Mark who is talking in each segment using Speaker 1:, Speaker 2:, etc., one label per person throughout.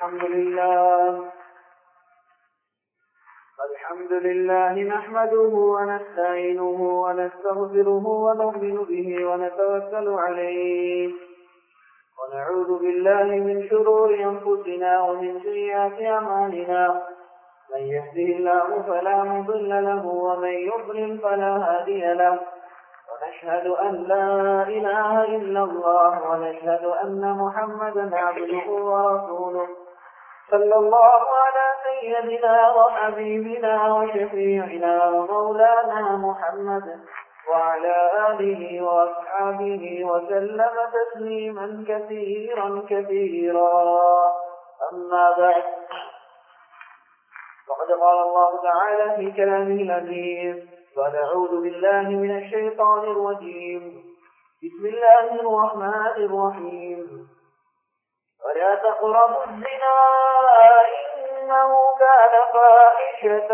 Speaker 1: الحمد لله الحمد لله نحمده ونستعينه ونستغفره ونؤمن به ونتوكل عليه ونعوذ بالله من شرور أنفسنا ومن سيئات أعمالنا من يهده الله فلا مضل له ومن يضلل فلا هادي له ونشهد أن لا إله إلا الله ونشهد أن محمدا عبده ورسوله صلى الله على سيدنا وحبيبنا وشفيعنا ومولانا محمد وعلى آله وأصحابه وسلم تسليما كثيرا كثيرا أما بعد فقد قال الله تعالى في كلامه العزيز ونعوذ بالله من الشيطان الرجيم بسم الله الرحمن الرحيم ولا تقربوا الزنا إنه كان فاحشة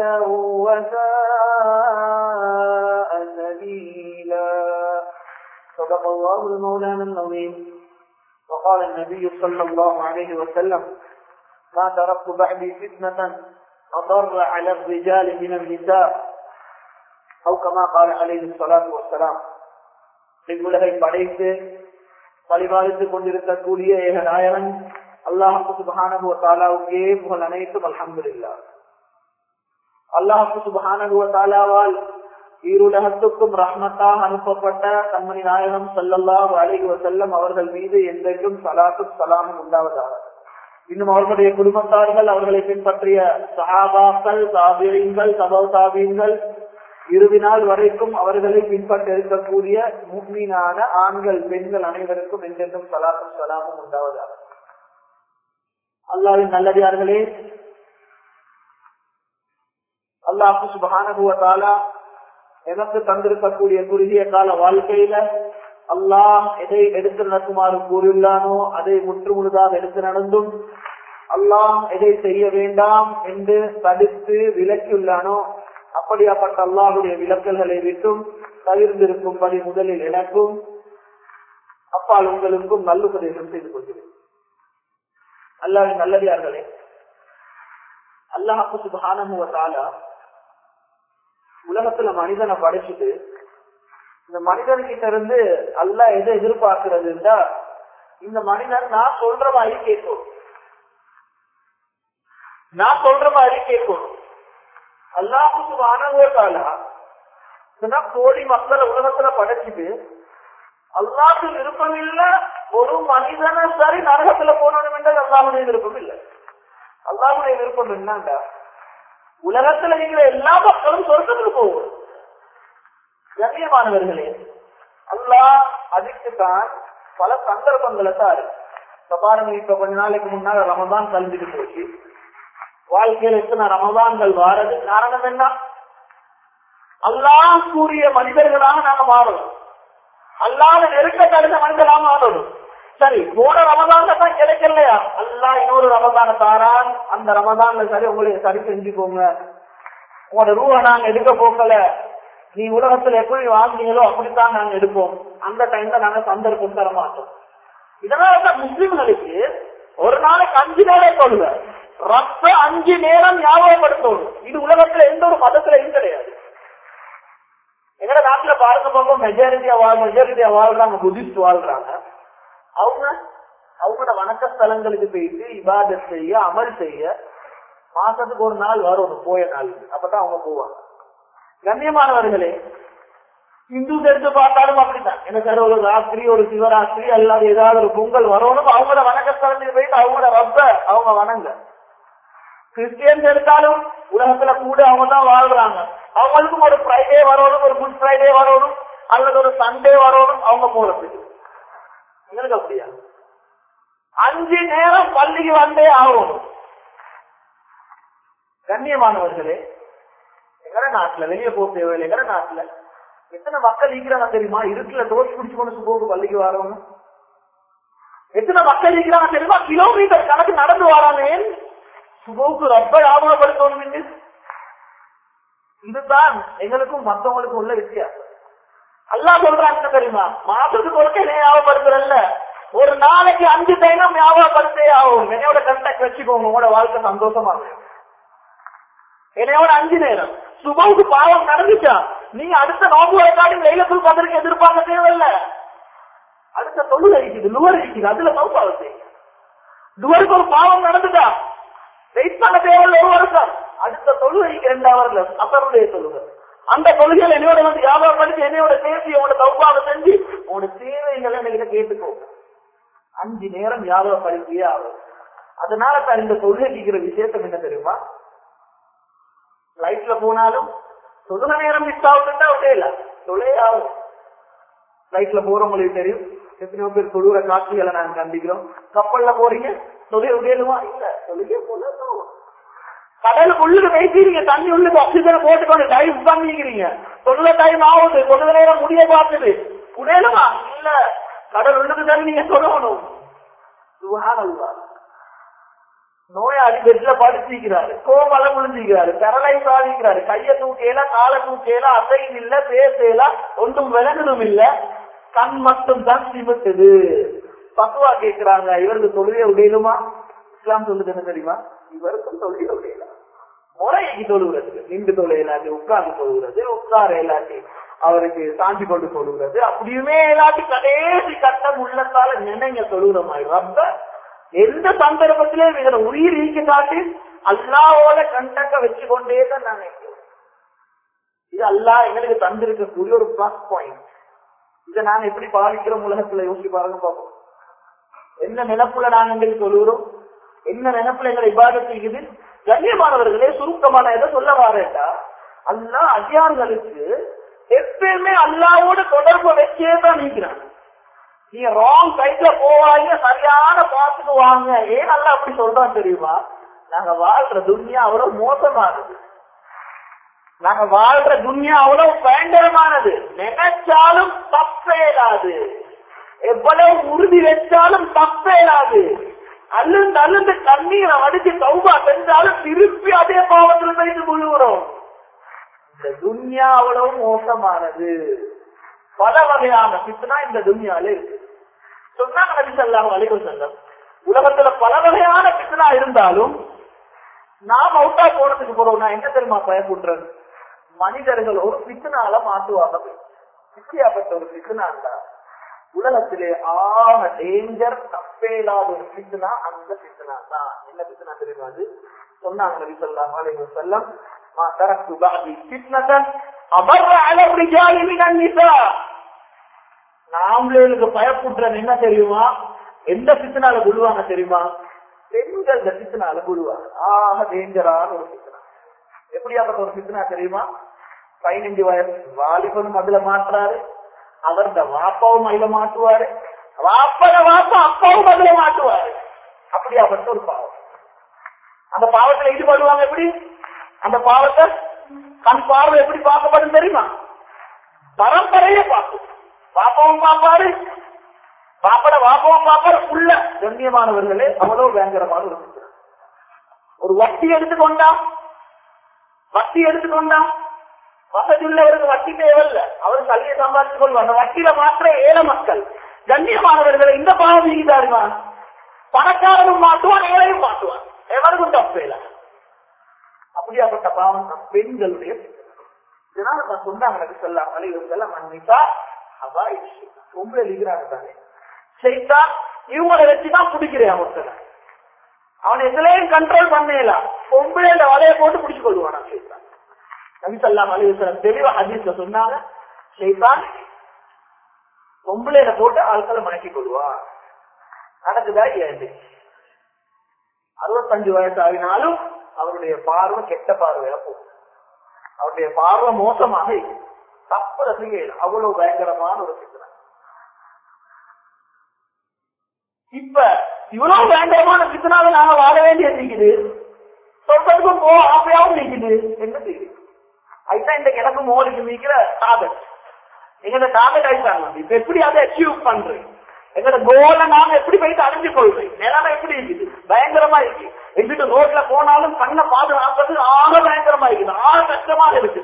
Speaker 1: وساء سبيلا صدق الله المولانا العظيم وقال النبي صلى الله عليه وسلم ما تركت بعدي فتنة أضر على الرجال من النساء أو كما قال عليه الصلاة والسلام உலகை படைத்து பரிபாலித்துக் கொண்டிருக்கக்கூடிய ஏக நாயகன் அல்லாஹு சுபஹானகுவ தாலாவுக்கே புகழ் அனைத்தும் அல்ஹம்துலில்லா அல்லாஹு சுபஹானகுவ தாலாவால் ஈருலகத்துக்கும் ரஹ்மத்தாக அனுப்பப்பட்ட கண்மணி நாயகம் சல்லல்லாஹு அலைஹி வஸல்லம் அவர்கள் மீது என்றென்றும் சலாத்தும் சலாமும் உண்டாவதாக இன்னும் அவர்களுடைய குடும்பத்தார்கள் அவர்களை பின்பற்றிய சஹாபாக்கள் தாபியங்கள் சபவ் தாபியங்கள் இறுதி நாள் வரைக்கும் அவர்களை பின்பற்ற இருக்கக்கூடிய முக்மீனான ஆண்கள் பெண்கள் அனைவருக்கும் என்றென்றும் சலாத்தும் சலாமும் உண்டாவதாக அல்லாவின் நல்லடியார்களே அல்லாஹு சுபகானுவத்தாலா எனக்கு தந்திருக்கக்கூடிய குறுகிய கால வாழ்க்கையில அல்லாஹ் எதை எடுத்து நடக்குமாறு கூறியுள்ளானோ அதை முற்று முழுதாக எடுத்து நடந்தும் அல்லாஹ் எதை செய்ய வேண்டாம் என்று தடுத்து விலக்கியுள்ளானோ அப்படியாப்பட்ட அல்லாஹுடைய விளக்கல்களை விட்டும் தவிர்ந்திருக்கும்படி முதலில் எனக்கும் அப்பால் உங்களுக்கும் நல்லுபதேசம் செய்து கொள்கிறேன் அல்லாவின் நல்லடியார்களே அல்லாஹு சுபானுவத்தாலா உலகத்துல மனிதனை படைச்சிட்டு இந்த மனிதன்கிட்ட இருந்து அல்ல எதை எதிர்பார்க்கிறதுன்றா இந்த மனிதன் நான் சொல்ற மாதிரி கேட்கணும் நான் சொல்ற மாதிரி கேட்கணும் அல்லாஹுக்கு வானவோட்டாலா கோடி மக்களை உலகத்துல படைச்சிட்டு அல்லாஹு விருப்பம் இல்ல ஒரு மனிதனை சரி நரகத்துல போனோம் என்றால் அல்லாஹுடைய விருப்பம் இல்லை அல்லாஹுடைய விருப்பம் என்னண்டா உலகத்துல இருக்கிற எல்லா மக்களும் சொர்க்கத்துக்கு போகும் கண்ணியமானவர்களே அல்லாஹ் அதுக்குத்தான் பல சந்தர்ப்பங்களை தான் இப்ப பாருங்க இப்ப கொஞ்ச நாளைக்கு முன்னால ரமதான் கலந்துட்டு போச்சு வாழ்க்கையில எத்தனை ரமதான்கள் வாரது காரணம் என்ன அல்லாஹ் கூறிய மனிதர்களாக நாங்க மாறணும் அல்லாத நெருக்க தடுத்த மனிதராக மாறணும் சரி போன ரமதான தான் கிடைக்கலையா அல்லா இன்னொரு ரமதான தாரான் அந்த ரமதான்ல சரி உங்களுக்கு சரி செஞ்சுக்கோங்க உங்களோட ரூப நாங்க எடுக்க போகல நீ உலகத்துல எப்படி வாங்கினீங்களோ அப்படித்தான் நாங்க எடுப்போம் அந்த டைம்ல நாங்க சந்தர்ப்பம் தர மாட்டோம் இதனாலதான் முஸ்லிம்களுக்கு ஒரு நாளைக்கு அஞ்சு நேரம் சொல்லுங்க ரத்த அஞ்சு நேரம் ஞாபகப்படுத்தணும் இது உலகத்துல எந்த ஒரு மதத்திலையும் கிடையாது எங்கட நாட்டுல பாருங்க பார்ப்போம் மெஜாரிட்டியா வாழ் மெஜாரிட்டியா வாழ்றாங்க புதிஸ்ட் வாழ்றாங்க அவங்க அவங்களோட வணக்க ஸ்தலங்களுக்கு போயிட்டு இபாதத் செய்ய அமல் செய்ய மாசத்துக்கு ஒரு நாள் வரும் போய நாள் அப்பதான் அவங்க போவாங்க கண்ணியமானவர்களே இந்து எடுத்து பார்த்தாலும் அப்படித்தான் எனக்கு ஒரு ராத்திரி ஒரு சிவராத்திரி அல்லாத ஏதாவது ஒரு பொங்கல் வரணும் அவங்களோட வணக்க ஸ்தலத்துக்கு போயிட்டு அவங்களோட ரப்ப அவங்க வணங்க கிறிஸ்டியன்ஸ் எடுத்தாலும் உலகத்துல கூட அவங்க தான் வாழ்றாங்க அவங்களுக்கும் ஒரு ஃப்ரைடே வரணும் ஒரு குட் ஃப்ரைடே வரணும் அல்லது ஒரு சண்டே வரணும் அவங்க போறதுக்கு எங்களுக்கு அப்படியா அஞ்சு நேரம் பள்ளிக்கு வந்தே ஆகணும் கண்ணியமானவர்களே எங்கட நாட்டுல வெளியே போக தேவையில்லை எங்கட நாட்டுல எத்தனை மக்கள் இருக்கிறாங்க தெரியுமா இருட்டுல தோசி குடிச்சு கொண்டு சுபோக்கு பள்ளிக்கு வரணும் எத்தனை மக்கள் இருக்கிறாங்க தெரியுமா கிலோமீட்டர் கணக்கு நடந்து வரானே சுபோக்கு ரொம்ப ஞாபகப்படுத்தணும் இதுதான் எங்களுக்கும் மத்தவங்களுக்கும் உள்ள வித்தியாசம் அல்லா சொல்றாங்க தெரியுமா மாசத்துக்கு ஒருக்க ஞாபகப்படுத்துறல்ல ஒரு நாளைக்கு அஞ்சு டைம் ஞாபகப்படுத்தே ஆகும் என்னையோட கண்டாக்ட் வச்சுக்கோங்க உங்களோட வாழ்க்கை சந்தோஷமா இருக்கும் என்னையோட அஞ்சு நேரம் சுபவுக்கு பாவம் நடந்துச்சா நீங்க அடுத்த நோம்பு ரெக்கார்டிங் லைலத்துல் கதருக்கு எதிர்பார்க்க தேவையில்ல அடுத்த தொழில் இருக்குது லுவர் இருக்குது அதுல நோப்பாவது செய்யுங்க லுவருக்கு ஒரு பாவம் நடந்துட்டா வெயிட் பண்ண தேவையில்ல ஒரு வருஷம் அடுத்த தொழுகைக்கு ரெண்டாவது அசருடைய தொழுகை அந்த தொழுகையில என்னோட வந்து வியாபாரம் பண்ணி என்னையோட பேசி உங்களோட தௌபாவை செஞ்சு உங்களோட தேவைகளை என்கிட்ட கேட்டுக்கோ அஞ்சு நேரம் வியாபாரம் படிக்கையே ஆகும் அதனால தான் இந்த தொழுகைக்கிற விசேஷம் என்ன தெரியுமா லைட்ல போனாலும் தொழுக நேரம் மிஸ் ஆகுதுன்னா ஒரே இல்ல தொழிலே ஆகும் லைட்ல போறவங்களுக்கு தெரியும் எத்தனையோ பேர் தொழுகிற காட்சிகளை நாங்க கண்டிக்கிறோம் கப்பல்ல போறீங்க தொழில் உடையலுமா இல்ல தொழிலே போல கடலுக்கு உள்ளுக்கு வைக்கிறீங்க தண்ணி உள்ளுக்கு ஆக்சிஜனை போட்டுக்கொண்டு டைம் பண்ணிக்கிறீங்க தொழுத டைம் ஆகுது தொழுத நேரம் முடிய பார்த்துது உடையலுமா இல்ல கடல் உள்ளுக்கு தான் நீங்க சொல்லணும் சுகானல்லா நோயாளி பெட்ல படுத்திக்கிறாரு கோமலை முடிஞ்சுக்கிறாரு பெரலைஸ் ஆகிக்கிறாரு கைய தூக்கையில காலை தூக்கையில அசையும் இல்ல பேசல ஒன்றும் விலகணும் இல்ல கண் மட்டும் தான் சிமிட்டுது பக்குவா கேக்குறாங்க இவருக்கு தொழுகை உடையலுமா இஸ்லாம் சொல்லுது என்ன தெரியுமா இவருக்கும் தொழுகை உடையல முறைக்கு தொழுகிறது நின்று தொலை இல்லாட்டி உட்கார்ந்து தொழுகிறது உட்கார இல்லாட்டி அவருக்கு சாந்தி கொண்டு தொழுகிறது அப்படியுமே இல்லாட்டி கடைசி கட்டம் உள்ளத்தால நினைங்க தொழுகிற மாதிரி ரொம்ப எந்த சந்தர்ப்பத்திலும் இதனை உயிர் ஈக்க காட்டி அல்லாவோட கண்டக்க வச்சு கொண்டே தான் நான் நினைக்கிறேன் இது அல்லா எங்களுக்கு தந்திருக்கக்கூடிய ஒரு பிளஸ் பாயிண்ட் இதை நாங்க எப்படி பாதிக்கிறோம் உலகத்துல யோசிச்சு பாருங்க பார்ப்போம் என்ன நினைப்புல நாங்க எங்களுக்கு சொல்லுகிறோம் என்ன நினைப்புல எங்களை இபாதத் செய்யுது கண்ணியமானவர்களே சுருக்கமான எதை சொல்ல வாரேட்டா அல்லா அடியார்களுக்கு எப்பயுமே அல்லாவோட தொடர்பு வச்சே தான் நீக்கிறாங்க நீங்க ராங் சைட்ல போவாங்க சரியான பாத்துக்கு வாங்க ஏன் நல்லா அப்படி சொல்றான் தெரியுமா நாங்க வாழ்ற துன்யா அவ்வளவு மோசமானது நாங்க வாழ்ற துன்யா அவ்வளவு பயங்கரமானது நினைச்சாலும் தப்பேலாது எவ்வளவு உறுதி வச்சாலும் தப்பேலாது அழுந்து அழுந்து கண்ணீரை வடிச்சு சௌபா செஞ்சாலும் திருப்பி அதே பாவத்துல போயிட்டு முழுகிறோம் இந்த துன்யா அவ்வளவு மோசமானது பல வகையான பித்னா இந்த துன்யால இருக்கு சொன்னாங்க நபி ஸல்லல்லாஹு அலைஹி வஸல்லம் உலகத்துல பல வகையான பித்னா இருந்தாலும் நாம் அவுட்டா போனதுக்கு போறோம் நான் என்ன தெரியுமா பயப்படுறேன் மனிதர்கள் ஒரு பித்னால மாட்டுவாங்க இப்படியாப்பட்ட ஒரு பித்னா இருந்தா உலகத்திலே ஆக டேஞ்சர் தப்பே இல்லாத ஒரு பித்னா அந்த பித்னா தான் என்ன பித்னா தெரியுமா அது சொன்னாங்க நபி ஸல்லல்லாஹு அலைஹி வஸல்லம் ما تركت بعدي فتنة أضر على الرجال من النساء நாமளுக்கு பயப்படுறது என்ன தெரியுமா எந்த பித்தனால குழுவாங்க தெரியுமா பெண்கள் இந்த பித்தனால குழுவாங்க ஆக டேஞ்சரான ஒரு பித்தனா எப்படியாப்பட்ட ஒரு பித்தனா தெரியுமா பதினஞ்சு வயசு வாலிபனும் அதுல மாட்டுறாரு அவர்த வாப்பாவும் அதுல மாட்டுவாரு வாப்பட வாப்பா அப்பாவும் அதுல மாட்டுவாரு அப்படியாப்பட்ட ஒரு பாவம் அந்த பாவத்துல ஈடுபடுவாங்க எப்படி அந்த பாவத்தை கண் பார்வை எப்படி பார்க்கப்படும் தெரியுமா பரம்பரையே பார்க்கும் பாப்பாவும் பாப்பாரு பாப்பட பாப்பாவும் பாப்பாரு உள்ள கண்ணியமானவர்களே அவ்வளவு பயங்கரமான ஒரு சித்திரம். ஒரு வட்டி எடுத்துக்கொண்டா வட்டி எடுத்துக்கொண்டா வசதி உள்ளவருக்கு வட்டி தேவையில்ல அவர் கல்வியை சம்பாதித்துக் கொள்வார் அந்த வட்டியில மாற்ற ஏழை மக்கள் கண்ணியமானவர்களை இந்த பாவம் நீங்கிட்டாருமா பணக்காரனும் மாட்டுவான் ஏழையும் மாட்டுவான் எவருக்கும் தப்பு இல்லை அப்படியாப்பட்ட பாவம் நம் பெண்களுடைய இதனால நான் சொன்னாங்க நபி ஸல்லல்லாஹு அலைஹி வஸல்லம் அன்னிசா ஹவாயிஷ் பொம்பளை இருக்கிறாங்க தானே செய்தான் இவங்களை வச்சுதான் பிடிக்கிறேன் அவர்களை அவன் எதுலயும் கண்ட்ரோல் பண்ணலாம் பொம்பளை இந்த வலையை போட்டு பிடிச்சு கொள்வானா செய்தான் நபி ஸல்லல்லாஹு அலைஹி வஸல்லம் தெளிவா ஹதீஸ்ல சொன்னாங்க செய்தான் பொம்பளையில போட்டு ஆட்களை மடக்கி கொள்வான் நடக்குதா இல்லையா அறுபத்தஞ்சு வயசு ஆகினாலும் அவருடைய பார்வை கெட்ட பார்வையில போகும் அவருடைய பார்வை மோசமாக இருக்கும். தப்பு ரசிகை அவ்வளவு பயங்கரமான ஒரு சிந்தனை இப்ப இவ்வளவு பயங்கரமான சித்தனால நாங்க வாழ வேண்டியது இருக்குது சொல்றதுக்கும் போ ஆசையாவும் இருக்குது என்ன செய்யுது அதுதான் இந்த எனக்கு மோடிக்கு மீக்கிற டார்கெட் எங்களோட டார்கெட் ஆயிட்டாங்க இப்ப எப்படி அதை அச்சீவ் பண்றேன் எங்களோட கோல நாம எப்படி போயிட்டு அடைஞ்சு கொள்றேன் நிலைமை எப்படி இருக்குது பயங்கரமா இருக்கு எங்கிட்ட ரோட்ல போனாலும் கண்ணை பாதுகாப்பது ஆக பயங்கரமா இருக்குது ஆக கஷ்டமாக இருக்குது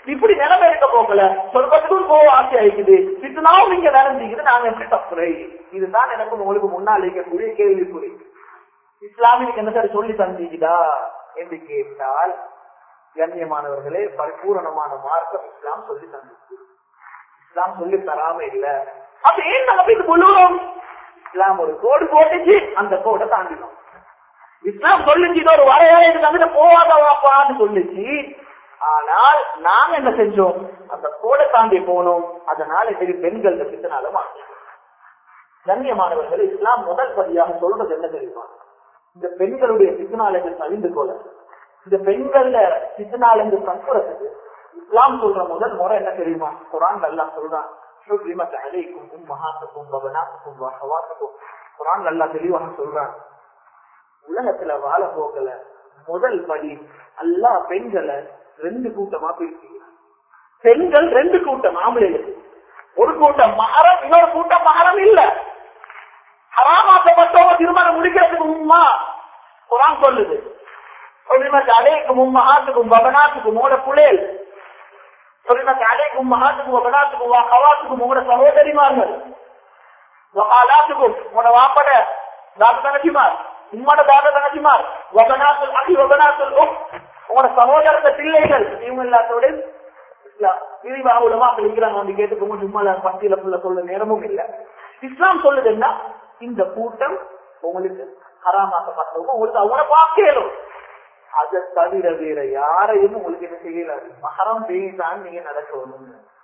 Speaker 1: இப்படி நிலைமை இருக்க போகல சொர்க்கத்துக்கும் போக ஆசை ஆயிக்குது சித்தனாவும் இங்க நடந்துக்குது நாங்க எப்படி தப்புரை இதுதான் எனக்கு உங்களுக்கு முன்னால் இருக்கக்கூடிய கேள்விக்குறி இஸ்லாமிக்கு என்ன சார் சொல்லி தந்தீங்கடா என்று கேட்டால் கண்ணியமானவர்களே பரிபூரணமான மார்க்கம் இஸ்லாம் சொல்லி தந்துச்சு இஸ்லாம் சொல்லி தராம இல்ல அப்ப ஏன் நம்ம இது முழுவதும் இஸ்லாம் ஒரு கோடு போட்டுச்சு அந்த கோடை தாண்டினோம் இஸ்லாம் சொல்லுச்சு இது ஒரு வரையறைக்கு தந்துட்டு போவாத வாப்பான்னு சொல்லுச்சு ஆனால் நாங்க என்ன செஞ்சோம் அந்த கோடை தாண்டி போனோம் அதனால சரி பெண்கள் பித்தனால மாற்றோம் கண்ணியமானவர்கள் இஸ்லாம் முதல் படியாக சொல்றது என்ன தெரியுமா இந்த பெண்களுடைய சித்தனாலங்கள் அறிந்து கொள்ள இந்த பெண்கள்ல சித்தனாலங்கள் கற்புறத்துக்கு இஸ்லாம் சொல்ற முதல் முறை என்ன தெரியுமா குரான் நல்லா சொல்றான் அழைக்கும் மகாத்துக்கும் பவனாத்துக்கும் வகவாத்துக்கும் குரான் நல்லா தெளிவாக சொல்றான் உலகத்துல வாழ போகல முதல் படி எல்லா பெண்களை ரெண்டு கூட்டமா பிரிக்கிறான் பெண்கள் ரெண்டு கூட்டம் ஆம்பளைகளுக்கு ஒரு கூட்டம் மகரம் இன்னொரு கூட்டம் மகரம் இல்ல ஹராமாக்கப்பட்டவங்க திருமணம் முடிக்கிறதுக்கு மும்மா குரான் சொல்லுது சொல்லிமத்து அலைக்கும் உம்மஹாத்துக்கும் பபனாத்துக்கும் உங்களோட புலேல் சொல்லிமத்து அலைக்கும் உம்மஹாத்துக்கும் பபனாத்துக்கும் ஹவாத்துக்கும் உங்களோட சகோதரிமார்கள் வகாலாத்துக்கும் உங்களோட வாப்பட தாத்த தங்கச்சிமார் உம்மோட தாத்த தங்கச்சிமார் வபனாத்துல் அகி வபனாத்துல் உம் உங்களோட சகோதரத்த பிள்ளைகள் இவங்க எல்லாத்தோட விரிவாக உலமா இருக்கிறாங்க வந்து கேட்டுக்கோங்க சும்மா பத்தியில புள்ள சொல்ல நேரமும் இல்ல இஸ்லாம் சொல்லுது என்ன இந்த கூட்டம் உங்களுக்கு ஹராமாக்கப்பட்டவங்க உங்களுக்கு அவங்கள பார்க்கலும் அதை தவிர வேற யாரையும் உங்களுக்கு என்ன செய்யலாது மகரம் வேணிதான் நீங்க நடக்கணும்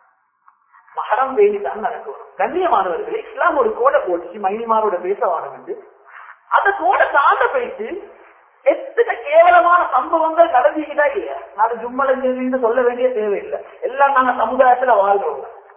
Speaker 1: மகரம் வேணிதான் நடக்கணும் கண்ணியமானவர்களே இஸ்லாம் ஒரு கோடை போட்டுச்சு மைனிமாரோட பேச வாங்க அந்த கோடை தாண்ட போயிட்டு எத்தனை கேவலமான சம்பவங்கள் நடந்துக்கிட்டா இல்லையா நான் ஜும்மல சொல்ல வேண்டிய தேவையில்லை எல்லாம் நாங்க சமுதாயத்துல வாழ்றோம்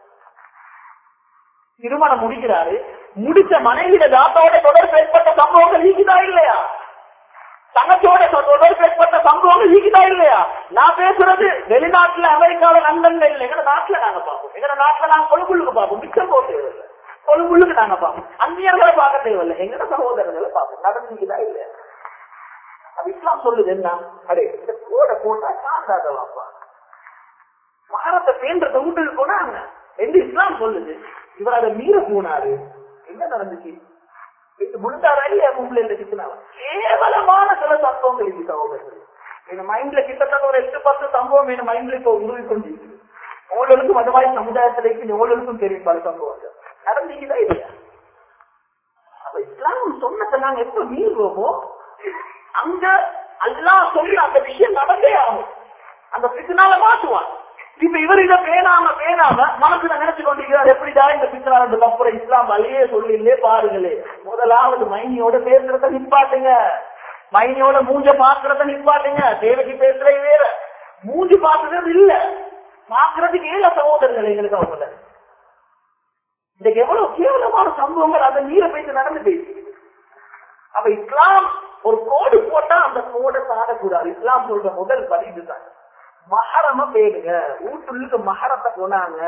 Speaker 1: திருமணம் முடிக்கிறாரு முடிச்ச மனைவியில தாத்தாவோட தொடர்பு ஏற்பட்ட சம்பவங்கள் நீக்குதா இல்லையா தங்கச்சியோட தொடர்பு ஏற்பட்ட சம்பவங்கள் நீக்குதா இல்லையா நான் பேசுறது வெளிநாட்டுல அமெரிக்காவில லண்டன்ல இல்லை எங்க நாட்டுல நாங்க பார்ப்போம் எங்க நாட்டுல நாங்க கொழும்புள்ளுக்கு பார்ப்போம் மிச்சம் போக தேவையில்லை கொழும்புள்ளுக்கு நாங்க பார்ப்போம் அந்நியர்களை பார்க்க தேவையில்லை எங்கட சகோதரர்களை பார்ப்போம் நடந்துக்குதா இல்லையா அது இஸ்லாம் சொல்லுது என்ன அடே இந்த கோடை போட்டா சாந்தாதவாப்பா மகாரத்தை பேன்றத வீட்டுக்கு போனாங்க என்று இஸ்லாம் சொல்லுது இவர் அதை மீற போனாரு என்ன நடந்துச்சு முடிந்தாரா இல்லையா மும்பைல சிக்கினாவா கேவலமான சில சம்பவங்கள் இது சகோதரர்கள் என் மைண்ட்ல கிட்டத்தட்ட ஒரு எட்டு பத்து சம்பவம் என் மைண்ட்ல இப்ப உருவி கொண்டிருக்கு உங்களுக்கும் அந்த மாதிரி சமுதாயத்திലേക്ക് உங்களுக்கும் தெரியும் பல சம்பவங்கள் நடந்துக்குதா இல்லையா அப்ப இஸ்லாம் சொன்னதை நாங்க எப்ப மீறுவோமோ அங்க அல்லா சொல்லி அந்த விஷயம் நடந்தே ஆகும் அந்த பிசினால மாட்டுவான் இப்ப இவர் இதை பேணாம பேணாம மனசுல நினைச்சு கொண்டிருக்கிறார் எப்படிடா இந்த பிசினால அப்புறம் இஸ்லாம் வழியே சொல்லிலே பாருங்களே முதலாவது மைனியோட பேசுறத நிப்பாட்டுங்க மைனியோட மூஞ்ச பாக்குறத நிப்பாட்டுங்க தேவைக்கு பேசுறது வேற மூஞ்சி பாக்குறது இல்ல பாக்குறதுக்கு ஏழ சகோதரர்கள் எங்களுக்கு அவங்க இன்னைக்கு எவ்வளவு கேவலமான சம்பவங்கள் அதை நீர பேசி நடந்து பேசி அப்ப இஸ்லாம் ஒரு கோடு போட்டா அந்த கோடை சாடக்கூடாது இஸ்லாம் சொல்ற முதல் படி இதுதான் மகரம பேடுங்க வீட்டுள்ளுக்கு மகரத்தை போனாங்க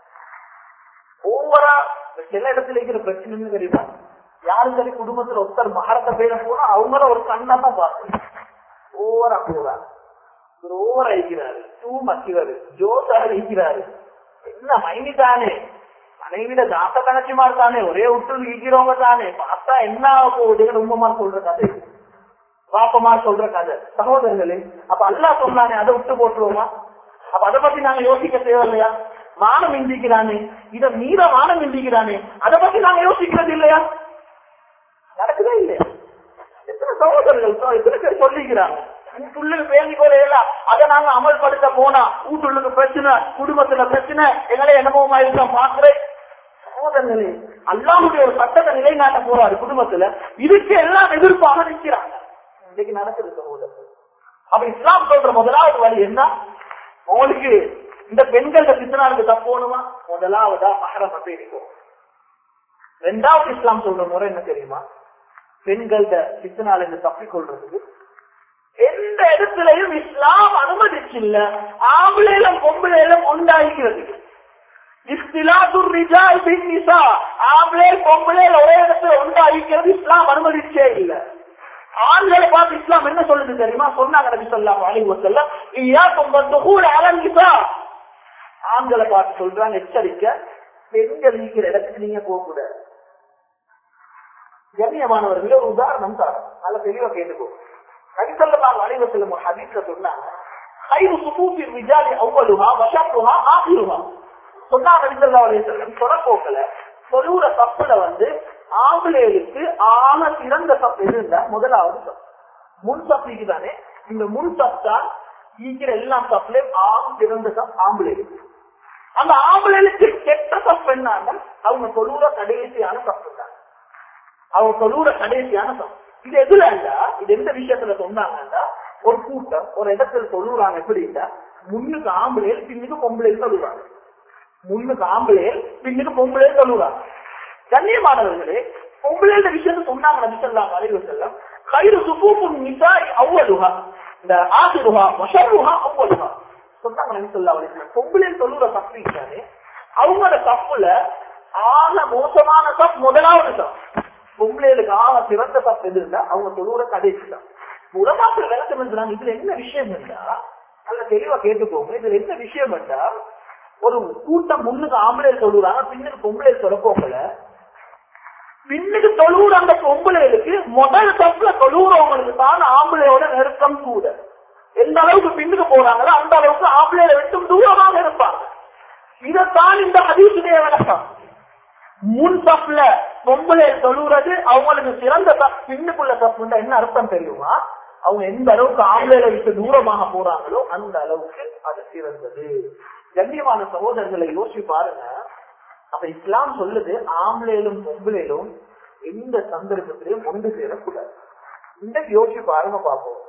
Speaker 1: ஓவரா சில இடத்துல இருக்கிற பிரச்சனை தெரியுமா யாரும் சரி குடும்பத்துல ஒருத்தர் மகரத்தை பேர போனா அவங்கள ஒரு கண்ணா தான் பார்க்கணும் ஓவரா போறாரு இவர் ஓவரா இருக்கிறாரு டூ மக்கிவாரு ஜோசாக இருக்கிறாரு என்ன மைனி தானே மனைவிட தாத்த கணச்சிமார் தானே ஒரே விட்டு இருக்கிறவங்க தானே பார்த்தா என்ன ஆக போகுதுன்னு உண்மைமா சொல்ற கதை பாப்பமா சொல்ற கதை சகோதரர்களே அப்ப அல்லா சொன்னானே அதை விட்டு போட்டுருவோமா அப்ப அதை பத்தி நாங்க யோசிக்க தேவையில்லையா மானம் இந்திக்கிறானே இத மீற மானம் இந்திக்கிறானே அதை பத்தி நாங்க யோசிக்கிறது இல்லையா நடக்குதே இல்லையா எத்தனை சகோதரர்கள் எத்தனை பேர் சொல்லிக்கிறாங்க வீட்டுள்ளுக்கு பேசி போல அதை நாங்க அமல்படுத்த போனா வீட்டுள்ளுக்கு பிரச்சனை குடும்பத்துல பிரச்சனை எங்களை என்னமோ இருக்க பாக்குறேன் சகோதரர்களே அல்லாமுடைய ஒரு சட்டத்தை நிலைநாட்ட போறாரு குடும்பத்துல இதுக்கு எல்லாம் எதிர்ப்பாக நிற்கிறாங்க இன்னைக்கு நடக்குது சகோதரர் அப்ப இஸ்லாம் சொல்ற முதலாவது வழி என்ன உங்களுக்கு இந்த பெண்கள சித்தனாருக்கு தப்போணுமா முதலாவதா மகரம் பேரிக்கும் ரெண்டாவது இஸ்லாம் சொல்ற முறை என்ன தெரியுமா பெண்கள்ட சித்தனால இருந்து தப்பிக்கொள்றதுக்கு எந்த இடத்துலயும் இஸ்லாம் அனுமதிச்சு இல்ல ஆம்பளையிலும் பொம்பளையிலும் உண்டாகிறது ஆம்பளை பொம்பளையில ஒரே இடத்துல உண்டாகிறது இஸ்லாம் அனுமதிச்சே இல்லை ஆண்களை பார்த்து இஸ்லாம் என்ன சொல்லுது தெரியுமா சொன்னாங்க நபி சொல்லாம் அலி வசல்லம் இய்யாக்கும் வத்துகூல் அலல் நிசா ஆண்களை பார்த்து சொல்றாங்க எச்சரிக்கை பெண்கள் இருக்கிற இடத்துக்கு நீங்க போக கூடாது கண்ணியமானவர்களே ஒரு உதாரணம் தான் நல்ல தெளிவா கேட்டுக்கோ நபிசல்லாம் அனைவர் செல்லும் ஹதீஸ்ல சொன்னாங்க ஐந்து சுபூசி விஜாலி அவ்வளுமா வஷாப்புஹா ஆகிருமா சொன்னாங்க நபிசல்லா அலையம் சொரப்போக்கல சொல்லுற தப்புல வந்து ஆம்பளைகளுக்கு ஆன சிறந்த தப்பு எதுன்னா முதலாவது தப்பு முன் தப்பு தானே இந்த முன் தப்பு தான் ஈக்கிற எல்லா தப்புலையும் ஆம் சிறந்த தப்பு ஆம்பளைகளுக்கு அந்த ஆம்பளைகளுக்கு கெட்ட தப்பு என்னன்னா அவங்க சொல்லுற கடைசியான தப்பு தான் அவங்க சொல்லுற கடைசியான தப்பு இது எதுல இல்ல இது எந்த விஷயத்துல சொன்னாங்கன்னா ஒரு கூட்டம் ஒரு இடத்துல சொல்லுறாங்க எப்படின்னா முன்னுக்கு ஆம்பளைகள் பின்னுக்கு பொம்பளைகள் சொல்லுறாங்க முன்னுக்கு ஆம்பளைகள் பின்னுக்கு பொம்பளைகள் சொல்லுறாங்க கண்ணியமானவர்களே பொம்பளையோட விஷயத்த சொன்னாங்க நபி ஸல்லல்லாஹு அலைஹி வஸல்லம் கைரு சுபூஃபுன் நிசாஇ அவ்வலுஹா இந்த ஆசிருஹா வஷருஹா அவ்வலுஹா சொன்னாங்க நபி ஸல்லல்லாஹு அலைஹி வஸல்லம் பொம்பளை சொல்லுற தப்பு இருக்கானே அவங்களோட தப்புல ஆக மோசமான தப்பு முதலாவது தப்பு பொம்பளைகளுக்கு ஆக சிறந்த தப்பு எது இருந்தா அவங்க சொல்லுற கடைசி தான் உலமாக்கள் விளக்கம் என்றாங்க இதுல என்ன விஷயம் என்றா நல்ல தெளிவா கேட்டுக்கோங்க இதுல என்ன விஷயம் என்றா ஒரு கூட்டம் முன்னுக்கு ஆம்பளை சொல்லுறாங்க பின்னுக்கு பொம்பளை சொல்ல போகல பின்னுக்கு தொழுவுற அந்த பொம்பளைகளுக்கு முதல் தப்புல தொழுவுறவங்களுக்கு தான் ஆம்பளையோட நெருக்கம் கூட எந்த அளவுக்கு பின்னுக்கு போறாங்களோ அந்த அளவுக்கு ஆம்பளையில விட்டும் தூரமாக இருப்பாங்க இதைத்தான் இந்த அதிசுடைய விளக்கம் முன் தப்புல பொம்பளை தொழுகிறது அவங்களுக்கு சிறந்த தப்பு பின்னுக்குள்ள தப்புன்னா என்ன அர்த்தம் தெரியுமா அவங்க எந்த அளவுக்கு ஆம்பளையில விட்டு தூரமாக போறாங்களோ அந்த அளவுக்கு அது சிறந்தது கண்ணியமான சகோதரர்களை யோசிச்சு பாருங்க அப்ப இஸ்லாம் சொல்லுது ஆம்பளையிலும் பொம்பளையிலும் எந்த சந்தர்ப்பத்திலையும் ஒன்று சேரக்கூடாது இந்த யோசிச்சு பாருங்க பார்ப்போம்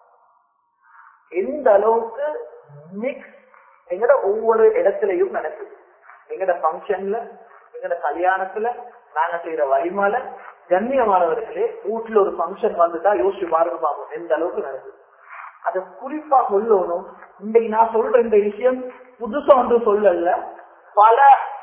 Speaker 1: எந்த அளவுக்கு மிக்ஸ் எங்கட ஒவ்வொரு இடத்துலயும் நடக்குது எங்கட ஃபங்க்ஷன்ல எங்கட கல்யாணத்துல நாங்க செய்யற வழிமால கண்ணியமானவர்களே வீட்டுல ஒரு ஃபங்க்ஷன் வந்துட்டா யோசிச்சு பாருங்க பார்ப்போம் எந்த அளவுக்கு நடக்குது அத குறிப்பா சொல்லணும் இன்னைக்கு நான் சொல்ற இந்த விஷயம் புதுசா ஒன்று சொல்லல பல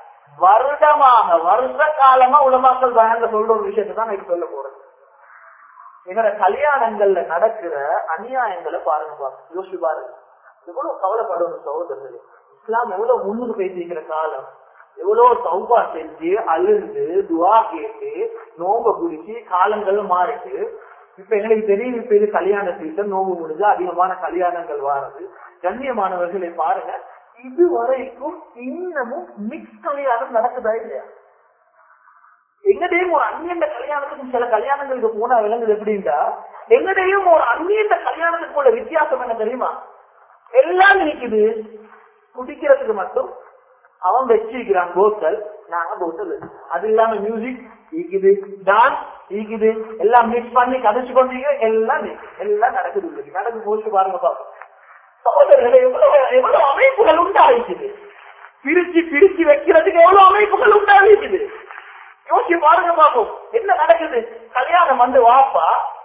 Speaker 1: வருடமாக வருஷ காலமா உலமாக்கள் பயந்த சொல்ற ஒரு விஷயத்தை தான் நான் சொல்ல போறேன் எங்களோட கல்யாணங்கள்ல நடக்கிற அநியாயங்களை பாருங்க பாருங்க யோசிச்சு பாருங்க எவ்வளவு கவலைப்படணும் சகோதரர்களே இஸ்லாம் எவ்வளவு முன்னுக்கு பேசிக்கிற காலம் எவ்வளவு சௌபா செஞ்சு அழுந்து துவா கேட்டு நோம்ப குடிச்சு காலங்கள் மாறிட்டு இப்ப எங்களுக்கு தெரியும் இப்ப இது கல்யாண சீசன் நோம்பு முடிஞ்சு அதிகமான கல்யாணங்கள் வாரது கண்ணியமானவர்களை பாருங்க இது வரைக்கும் இன்னமும் மிக்ஸ் கல்யாணம் நடக்குதா இல்லையா எங்கடையும் ஒரு அந்நியண்ட கல்யாணத்துக்கும் சில கல்யாணங்களுக்கு போனா விளங்குது எப்படின்னா எங்கடையும் ஒரு அந்நியண்ட கல்யாணத்துக்கு உள்ள வித்தியாசம் என்ன தெரியுமா எல்லாம் நிக்குது குடிக்கிறதுக்கு மட்டும் அவன் வச்சிருக்கிறான் போத்தல் நாங்க போத்தல் அது இல்லாம மியூசிக் ஈக்குது டான்ஸ் ஈக்குது எல்லாம் மிக்ஸ் பண்ணி கதைச்சு கொண்டீங்க எல்லாம் எல்லாம் நடக்குது உள்ளது நடக்கு போச்சு பாருங்க பாப்போம் சகோதரர்களை எவ்வளவு எவ்வளவு அமைப்புகள் உண்டாகிக்குது பிரிச்சு பிரிச்சு வைக்கிறதுக்கு எவ்வளவு அமைப்புகள் உண்டாகிக்குது யோசிச்சு பாருங்க பாப்போம் என்ன நடக்குது கல்யாணம் வந்து வாப்பா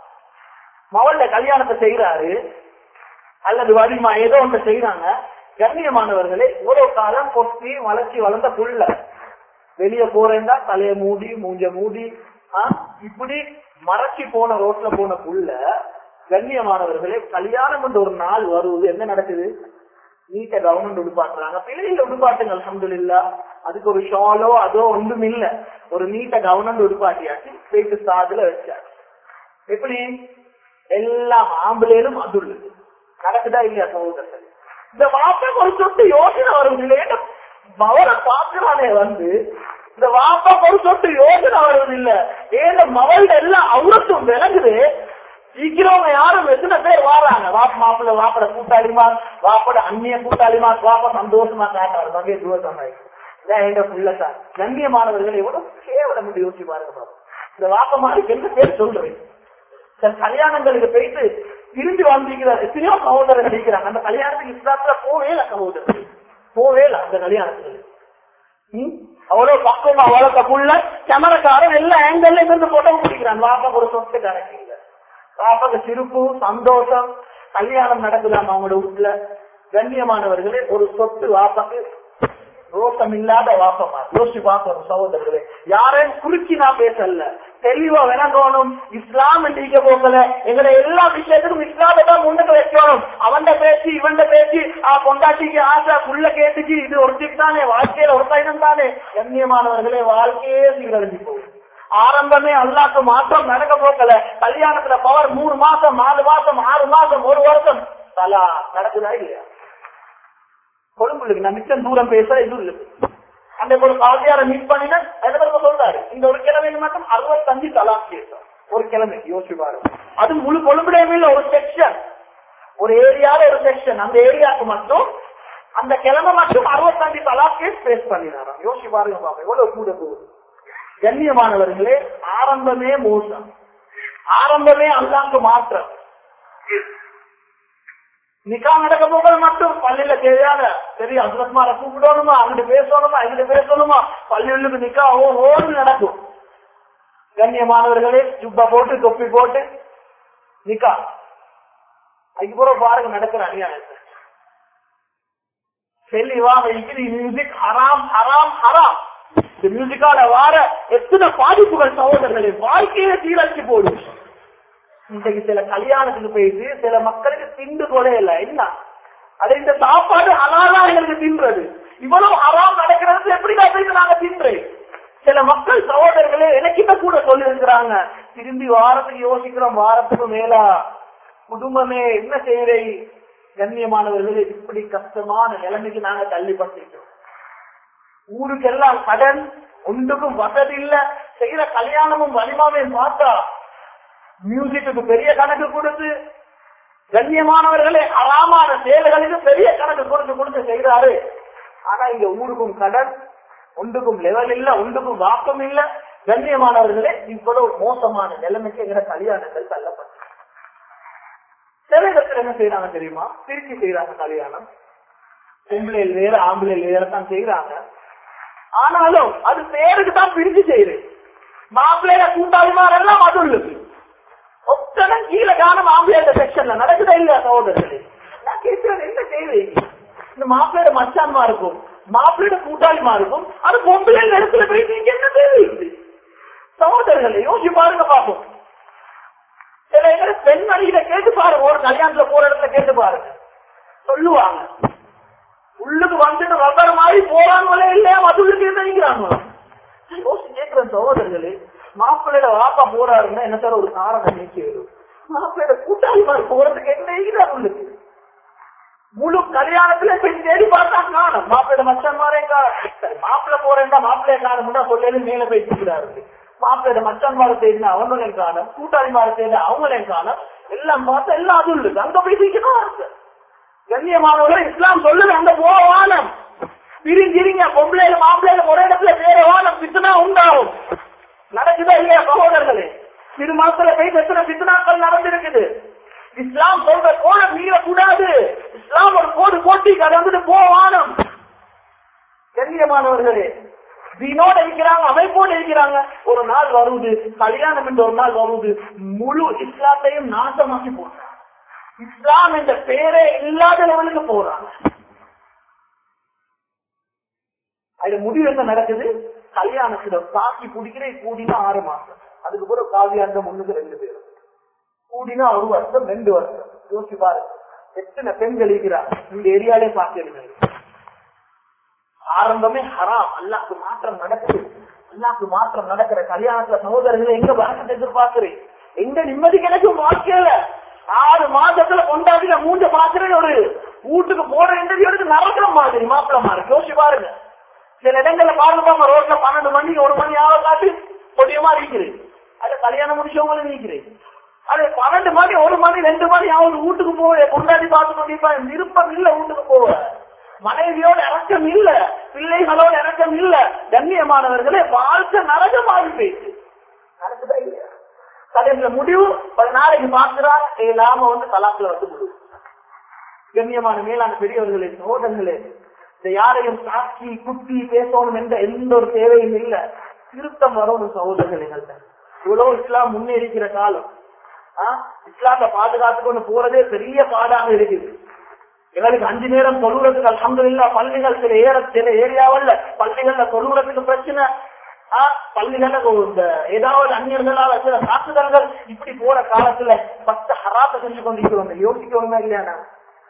Speaker 1: மவள்ல கல்யாணத்தை செய்யறாரு அல்லது வலிமா ஏதோ ஒன்று செய்யறாங்க கண்ணியமானவர்களே இவ்வளவு காலம் கொத்தி வளர்ச்சி வளர்ந்த புள்ள வெளியே போறேன்டா தலைய மூடி மூஞ்ச மூடி இப்படி மறைச்சி போன ரோட்ல போன புள்ள கண்ணியமானவர்களே கல்யாணம் என்ற ஒரு நாள் வருவது என்ன நடக்குது நீட்ட கவர்மெண்ட் உடுப்பாட்டுறாங்க பிள்ளைகள் உடுப்பாட்டுங்க அலமதுல்லா அதுக்கு ஒரு ஷாலோ அதோ ஒன்றும் இல்ல ஒரு நீட்ட கவர்மெண்ட் உடுப்பாட்டியாச்சு போயிட்டு சாதுல வச்சாச்சு எப்படி எல்லாம் ஆம்பளையிலும் அது உள்ளது நடக்குதா இல்லையா சகோதரர்கள் இந்த வாப்பாக்கு ஒரு சொட்டு யோசனை வரும் இல்லையா மவரை பாக்குறானே வந்து இந்த வாப்பாக்கு ஒரு சொட்டு யோசனை வருவது இல்ல ஏன் மவள்ட எல்லாம் அவ்வளோத்தும் விளங்குது சீக்கிரம் யாரும் எத்தனை பேர் வாராங்க வாப்ப மாப்பிள்ள வாப்பட கூட்டாளிமா வாப்பட அந்நிய கூட்டாளிமா வாப்ப சந்தோஷமா காட்டாரு மகே தூரத்தமாய் இதான் புள்ளதான் கண்ணியமானவர்கள் எவ்வளவு கேவலம் என்று யோசிச்சு பாருங்க இந்த வாப்பமாருக்கு என்ன பேர் சொல்றேன் சில கல்யாணங்களுக்கு போயிட்டு திரும்பி வாழ்ந்திருக்கிறார் எத்தனையோ சகோதரர்கள் இருக்கிறாங்க அந்த கல்யாணத்துக்கு இஸ்லாத்துல போவே இல்லை சகோதரர்கள் போவே இல்லை அந்த கல்யாணத்துக்கு அவ்வளவு பக்குவமா வளர்த்த புள்ள கேமரக்காரன் எல்லா ஆங்கிள் இருந்து போட்டோ பிடிக்கிறான் வாப்பாக்கு ஒரு சொத்து கணக்கு இல்ல வாப்பாக்கு சிரிப்பு சந்தோஷம் கல்யாணம் நடக்குதாம் அவங்களோட வீட்டுல கண்ணியமானவர்களே ஒரு சொத்து வாப்பாக்கு ரோசம் இல்லாத வாப்பமா யோசிச்சு பார்க்கணும் சகோதரர்களே யாரையும் குறிச்சு நான் பேசல தெளிவா விளங்கணும் இஸ்லாம் என்று போகல எங்களை எல்லா விஷயத்துக்கும் இஸ்லாமை தான் முன்னுக்கு வைக்கணும் அவன் பேச்சு இவன் பேச்சு ஆ, பொண்டாட்டிக்கு ஆசை புள்ள கேட்டுச்சு இது ஒரு டிப் தானே வாழ்க்கையில ஒரு பயணம் தானே கண்ணியமானவர்களே வாழ்க்கையே சீரழிஞ்சு போகும் ஆரம்பமே அல்லாக்கு மாற்றம் நடக்க போக்கல கல்யாணத்துல பவர் மூணு மாசம் நாலு மாசம் ஆறு மாசம் ஒரு வருஷம் தலா நடக்குதா இல்லையா கொழும்புக்கு நான் மிச்சம் தூரம் பேச இது இல்லை அந்த ஒரு காசியார மீட் பண்ணினா எதிர்க்க சொல்றாரு இந்த ஒரு கிழமைக்கு மட்டும் அறுபத்தஞ்சு தலாக் கேஸ் ஒரு கிழமை யோசிச்சு பாருங்க அது முழு கொழும்புடையுமே ஒரு செக்ஷன் ஒரு ஏரியால ஒரு செக்ஷன் அந்த ஏரியாவுக்கு மட்டும் அந்த கிழமை மட்டும் அறுபத்தஞ்சு தலாக் கேஸ் பேஸ் பண்ணினாராம் யோசிச்சு பாருங்க பாப்பா எவ்வளவு கூட போகுது கண்ணியமானவர்களே ஆரம்பமே மோசம் ஆரம்பமே அல்லாக்கு மாற்றம் நிக்கா நடக்க போகிறது மட்டும் பள்ளியில தேவையான பெரிய அசுரத்மார கூப்பிடணுமா அங்கிட்டு பேசணுமா இங்கிட்டு பேசணுமா பள்ளிகளுக்கு நிக்கா ஓ ஓடு நடக்கும் கண்ணியமானவர்களே ஜுப்பா போட்டு தொப்பி போட்டு நிக்கா அதுக்கப்புறம் பாருங்க நடக்கிற அநியாயத்தை தெளிவா வைக்குது மியூசிக் ஹராம் ஹராம் ஹராம் இந்த மியூசிக்கால வார எத்தனை பாதிப்புகள் சகோதரர்களே வாழ்க்கையே சீரழிச்சு போடும் இன்றைக்கு சில கல்யாணத்துக்கு போயிட்டு சில மக்களுக்கு திண்டு போல இல்ல என்ன அது இந்த சாப்பாடு ஹலாலா எங்களுக்கு தின்றது இவ்வளவு ஹராம் நடக்கிறது எப்படி போயிட்டு நாங்க தின்றேன் சில மக்கள் சகோதரர்களே எனக்கிட்ட கூட சொல்லி இருக்கிறாங்க திரும்பி வாரத்துக்கு யோசிக்கிறோம் வாரத்துக்கு மேலா குடும்பமே என்ன செய்யறே கண்ணியமானவர்களே இப்படி கஷ்டமான நிலைமைக்கு நாங்க தள்ளிப்பட்டிருக்கிறோம் ஊருக்கெல்லாம் கடன் ஒன்றுக்கும் வசதி இல்ல செய்யற கல்யாணமும் வலிமாவையும் பார்த்தா மியூசிக்கு பெரிய கணக்கு கொடுத்து கண்ணியமானவர்களே அறாமான செயல்களுக்கு பெரிய கணக்கு கொடுத்து கொடுத்து செய்யறாரு ஆனா இங்க ஊருக்கும் கடன் ஒன்றுக்கும் லெவல் இல்ல ஒன்றுக்கும் வாக்கம் இல்ல கண்ணியமானவர்களே இவ்வளவு மோசமான நிலைமைக்கு எங்கிற கல்யாணங்கள் தள்ளப்பட்டு சில இடத்துல என்ன செய்யறாங்க தெரியுமா திருச்சி செய்யறாங்க கல்யாணம் பொம்பளையில் வேற ஆம்பளையில் வேற தான் செய்யறாங்க ஆனாலும் அது பேருக்கு தான் பிரிஞ்சு செய்யுது மாப்பிள்ளைய கூட்டாளிமார் எல்லாம் அதுள்ளுக்கு ஒத்தனை கீழே காணும் ஆம்பளையோட செக்ஷன்ல நடக்குதா இல்லையா சகோதரர்களே நான் கேட்கிறேன் என்ன செய்வீங்க இந்த மாப்பிள்ளையோட மச்சான்மா இருக்கும் மாப்பிள்ளையோட கூட்டாளிமா இருக்கும் அது பொம்பளை இடத்துல போய் நீங்க என்ன செய்வீங்க சகோதரர்களே யோசிச்சு பாருங்க பாப்போம் சில இடத்துல பெண்மணியில கேட்டு பாருங்க ஒரு கல்யாணத்துல போற இடத்துல கேட்டு பாருங்க சொல்லுவாங்க உள்ளுக்கு வந்துட்டு ரப்பர் மாதிரி போறாங்களே இல்லையா மதுளுக்கு நினைக்கிறாங்க யோசிச்சு கேட்கிறேன் சகோதரர்களே மாப்பிள்ளையோட வாப்பா போறாருன்னா என்ன சார் ஒரு காரணம் நீக்கி வரும் மாப்பிள்ளையோட கூட்டாளி மாதிரி போறதுக்கு என்ன இருக்கிறார் உள்ளுக்கு முழு கல்யாணத்துல பெண் தேடி பார்த்தா காணும் மாப்பிள்ளை மச்சான் மாறே காணும் மாப்பிள்ளை போறேன்டா மாப்பிள்ளைய காணும்னா சொல்லி மேல போய் இருக்கிறாரு மாப்பிள்ளை மச்சான் மாற தேடினா அவங்களையும் காணும் கூட்டாளி மாற தேடி அவங்களையும் காணும் எல்லாம் பார்த்தா எல்லாம் அது உள்ளது அங்க போய் சீக்கிரம் இருக்கு கண்ணியமானவர்கள் இஸ்லாம் சொல்லுது அந்த போற வானம் பிரிஞ்சிரிங்க பொம்பளையில மாப்பிள்ளையில ஒரே இடத்துல வேற வானம் பித்தனா உண்டாகும் நடக்குதா இல்லையா சகோதரர்களே இரு மாசத்துல போய் எத்தனை பித்தனாக்கள் நடந்திருக்குது இஸ்லாம் சொல்ற கோணம் மீறக்கூடாது இஸ்லாம் ஒரு கோடு போட்டி அதை வந்துட்டு போவானம் கண்ணியமானவர்களே தீனோட இருக்கிறாங்க அமைப்போடு இருக்கிறாங்க ஒரு நாள் வருவது கல்யாணம் என்று ஒரு நாள் வருவது முழு இஸ்லாத்தையும் நாசமாக்கி போடுறாங்க இஸ்லாம் என்ற பேரே இல்லாத லெவலுக்கு போறாங்க அதுல முடிவு என்ன நடக்குது கல்யாணத்துல தாக்கி குடிக்கிறே கூடினா ஆறு மாசம் அதுக்கு பிறகு காவியாண்ட முன்னுக்கு ரெண்டு பேரும் கூடினா ஒரு வருஷம் ரெண்டு வருஷம் யோசிச்சு பாரு எத்தனை பெண்கள் இருக்கிறார் இந்த ஏரியாலே பார்க்கிறீங்க ஆரம்பமே ஹராம் அல்லாக்கு மாற்றம் நடக்குது அல்லாக்கு மாற்றம் நடக்கிற கல்யாணத்துல சகோதரர்களை எங்க வரக்கத்தை எதிர்பார்க்கிறேன் எங்க நிம்மதி கிடைக்கும் வாழ்க்கையில ஆறு மாசத்துல கொண்டாடின மூஞ்ச பாக்குறேன் ஒரு வீட்டுக்கு போற இன்டர்வியூக்கு நடக்கிற மாதிரி மாப்பிளமா இருக்கு யோசிச்சு பாருங்க சில இடங்கள்ல பாருங்க ரோட்ல பன்னெண்டு மணிக்கு ஒரு மணி ஆக காட்டி கொடியமா இருக்குது அது கல்யாணம் முடிச்சவங்களும் நிற்கிறேன் அது பன்னெண்டு மணி ஒரு மணி ரெண்டு மணி ஆகுது வீட்டுக்கு போக கொண்டாடி பார்த்து கொண்டிருப்பாங்க விருப்பம் இல்ல வீட்டுக்கு போக மனைவியோட இறக்கம் இல்ல பிள்ளைகளோட இறக்கம் இல்ல கண்ணியமானவர்களே வாழ்க்கை நரகமாகி போயிடுச்சு நடக்குதா இல்லையா கல்யாணத்துல முடிவு ஒரு நாளைக்கு பாக்குறாங்க இல்லாம வந்து தலாக்குல வந்து முடிவு கண்ணியமான மேலான பெரியவர்களே சோதர்களே இந்த யாரையும் சாட்சி குட்டி பேசணும் என்ற எந்த ஒரு தேவையும் இல்ல திருத்தம் வரணும் சகோதரர்கள்ட்ட இவ்வளவு இஸ்லாம் முன்னேறிக்கிற காலம் ஆஹ் இஸ்லாத்தை பாதுகாத்து கொண்டு போறதே பெரிய பாடாக இருக்குது எங்களுக்கு அஞ்சு நேரம் தொழுகிறதுக்கு அலமது இல்ல பள்ளிகள் சில ஏற சில ஏரியாவில் பள்ளிகள்ல தொழுகிறதுக்கு பிரச்சனை ஆஹ் பள்ளிகள்ல இந்த ஏதாவது அந்நியர்களால சில தாக்குதல்கள் இப்படி போற காலத்துல பத்து ஹராத்த செஞ்சு கொண்டிருக்கிறோம் யோசிக்கணுமா இல்லையா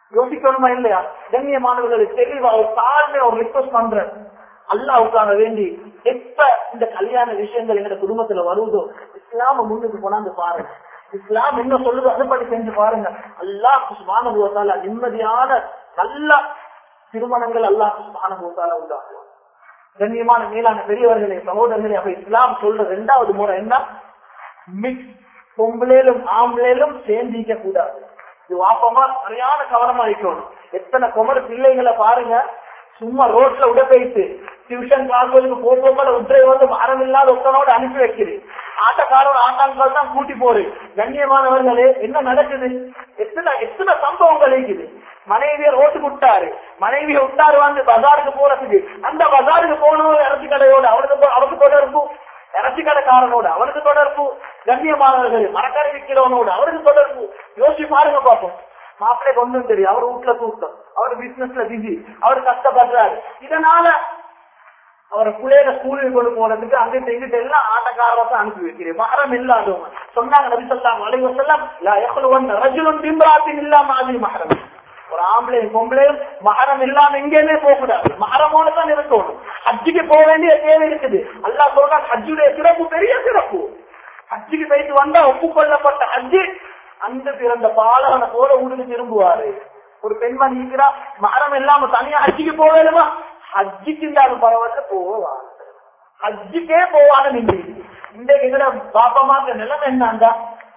Speaker 1: யோசிக்கணுமா இல்லையா கண்ணியமானவர்களை தெளிவா ஒரு தாழ்மை ஒரு ரிக்வஸ்ட் பண்றேன் அல்லாவுக்காக வேண்டி எப்ப இந்த கல்யாண விஷயங்கள் எங்க குடும்பத்துல வருவதோ இஸ்லாம முன்னுக்கு கொண்டாந்து பாருங்க இஸ்லாம் என்ன சொல்லுதோ அதுபடி செஞ்சு பாருங்க அல்லாஹ் சுபானுபவத்தால நிம்மதியான நல்ல திருமணங்கள் அல்லாஹ் சுபானுபவத்தால உண்டாகும் கண்ணியமான மேலான பெரியவர்களே சகோதரர்களே அப்ப இஸ்லாம் சொல்ற ரெண்டாவது முறை என்ன மிக்ஸ் பொம்பளேலும் ஆம்பளேலும் சேர்ந்திக்க கூடாது இது வாப்பமா சரியான கவனமா இருக்கணும் எத்தனை குமர் பிள்ளைகளை பாருங்க சும்மா ரோட்ல விட போயிட்டு டியூஷன் கிளாஸ்களுக்கு போகும்போது உற்றை வந்து மரம் இல்லாத ஒருத்தனோட அனுப்பி வைக்குது ஆட்டக்காரோட ஆட்டாங்கள் தான் கூட்டி போரு கண்ணியமானவர்களே என்ன நடக்குது எத்தனை எத்தனை சம்பவங்கள் இருக்குது மனைவியை ரோட்டுக்கு விட்டாரு மனைவியை விட்டாரு வந்து பஜாருக்கு போறதுக்கு அந்த பஜாருக்கு போனவர் இறச்சி கடையோட அவனுக்கு அவனுக்கு தொடர்பு இறச்சி கடைக்காரனோட அவனுக்கு தொடர்பு கண்ணியமானவர்கள் மரக்கரை விற்கிறவனோட அவருக்கு தொடர்பு யோசிச்சு பாருங்க பாப்போம் மாப்பிள்ளைக்கு ஒன்றும் தெரியும் அவர் வீட்டுல தூக்கம் அவர் பிசினஸ்ல பிஸி அவர் கஷ்டப்படுறாரு இதனால அவரை பிள்ளைய ஸ்கூலுக்கு கொண்டு போறதுக்கு அங்கிட்ட இங்கிட்ட எல்லாம் ஆட்டக்காரத்தை அனுப்பி வைக்கிறேன் மகரம் இல்லாதவங்க சொன்னாங்க நபி சொல்லாம் வளைவு செல்லாம் ரஜுலும் பிம்பராத்தின் இல்லாம ஆதி மகரம் ஒரு ஆம்பளையும் பொம்பளையும் மகரம் இல்லாம எங்கேயுமே போக கூடாது மகரமோட தான் இருக்கணும் ஹஜ்ஜுக்கு போக வேண்டிய தேவை இருக்குது அல்லா சொல்றான் ஹஜ்ஜுடைய சிறப்பு பெரிய சிறப்பு ஹஜ்ஜுக்கு போயிட்டு வந்தா ஒப்புக்கொள்ளப்பட்ட ஹஜ்ஜு அந்த பிறந்த பாலகனை போல ஊருக்கு திரும்புவாரு ஒரு பெண்மணி இருக்கிறா மகரம் இல்லாம தனியா ஹஜ்ஜுக்கு போவேணுமா ஹஜ்ஜுக்கு இருந்தாலும் பரவாயில்ல போவாங்க ஹஜ்ஜுக்கே போவாங்க நீங்க இந்த எங்கட பாப்பமாக்க நிலைமை என்னண்டா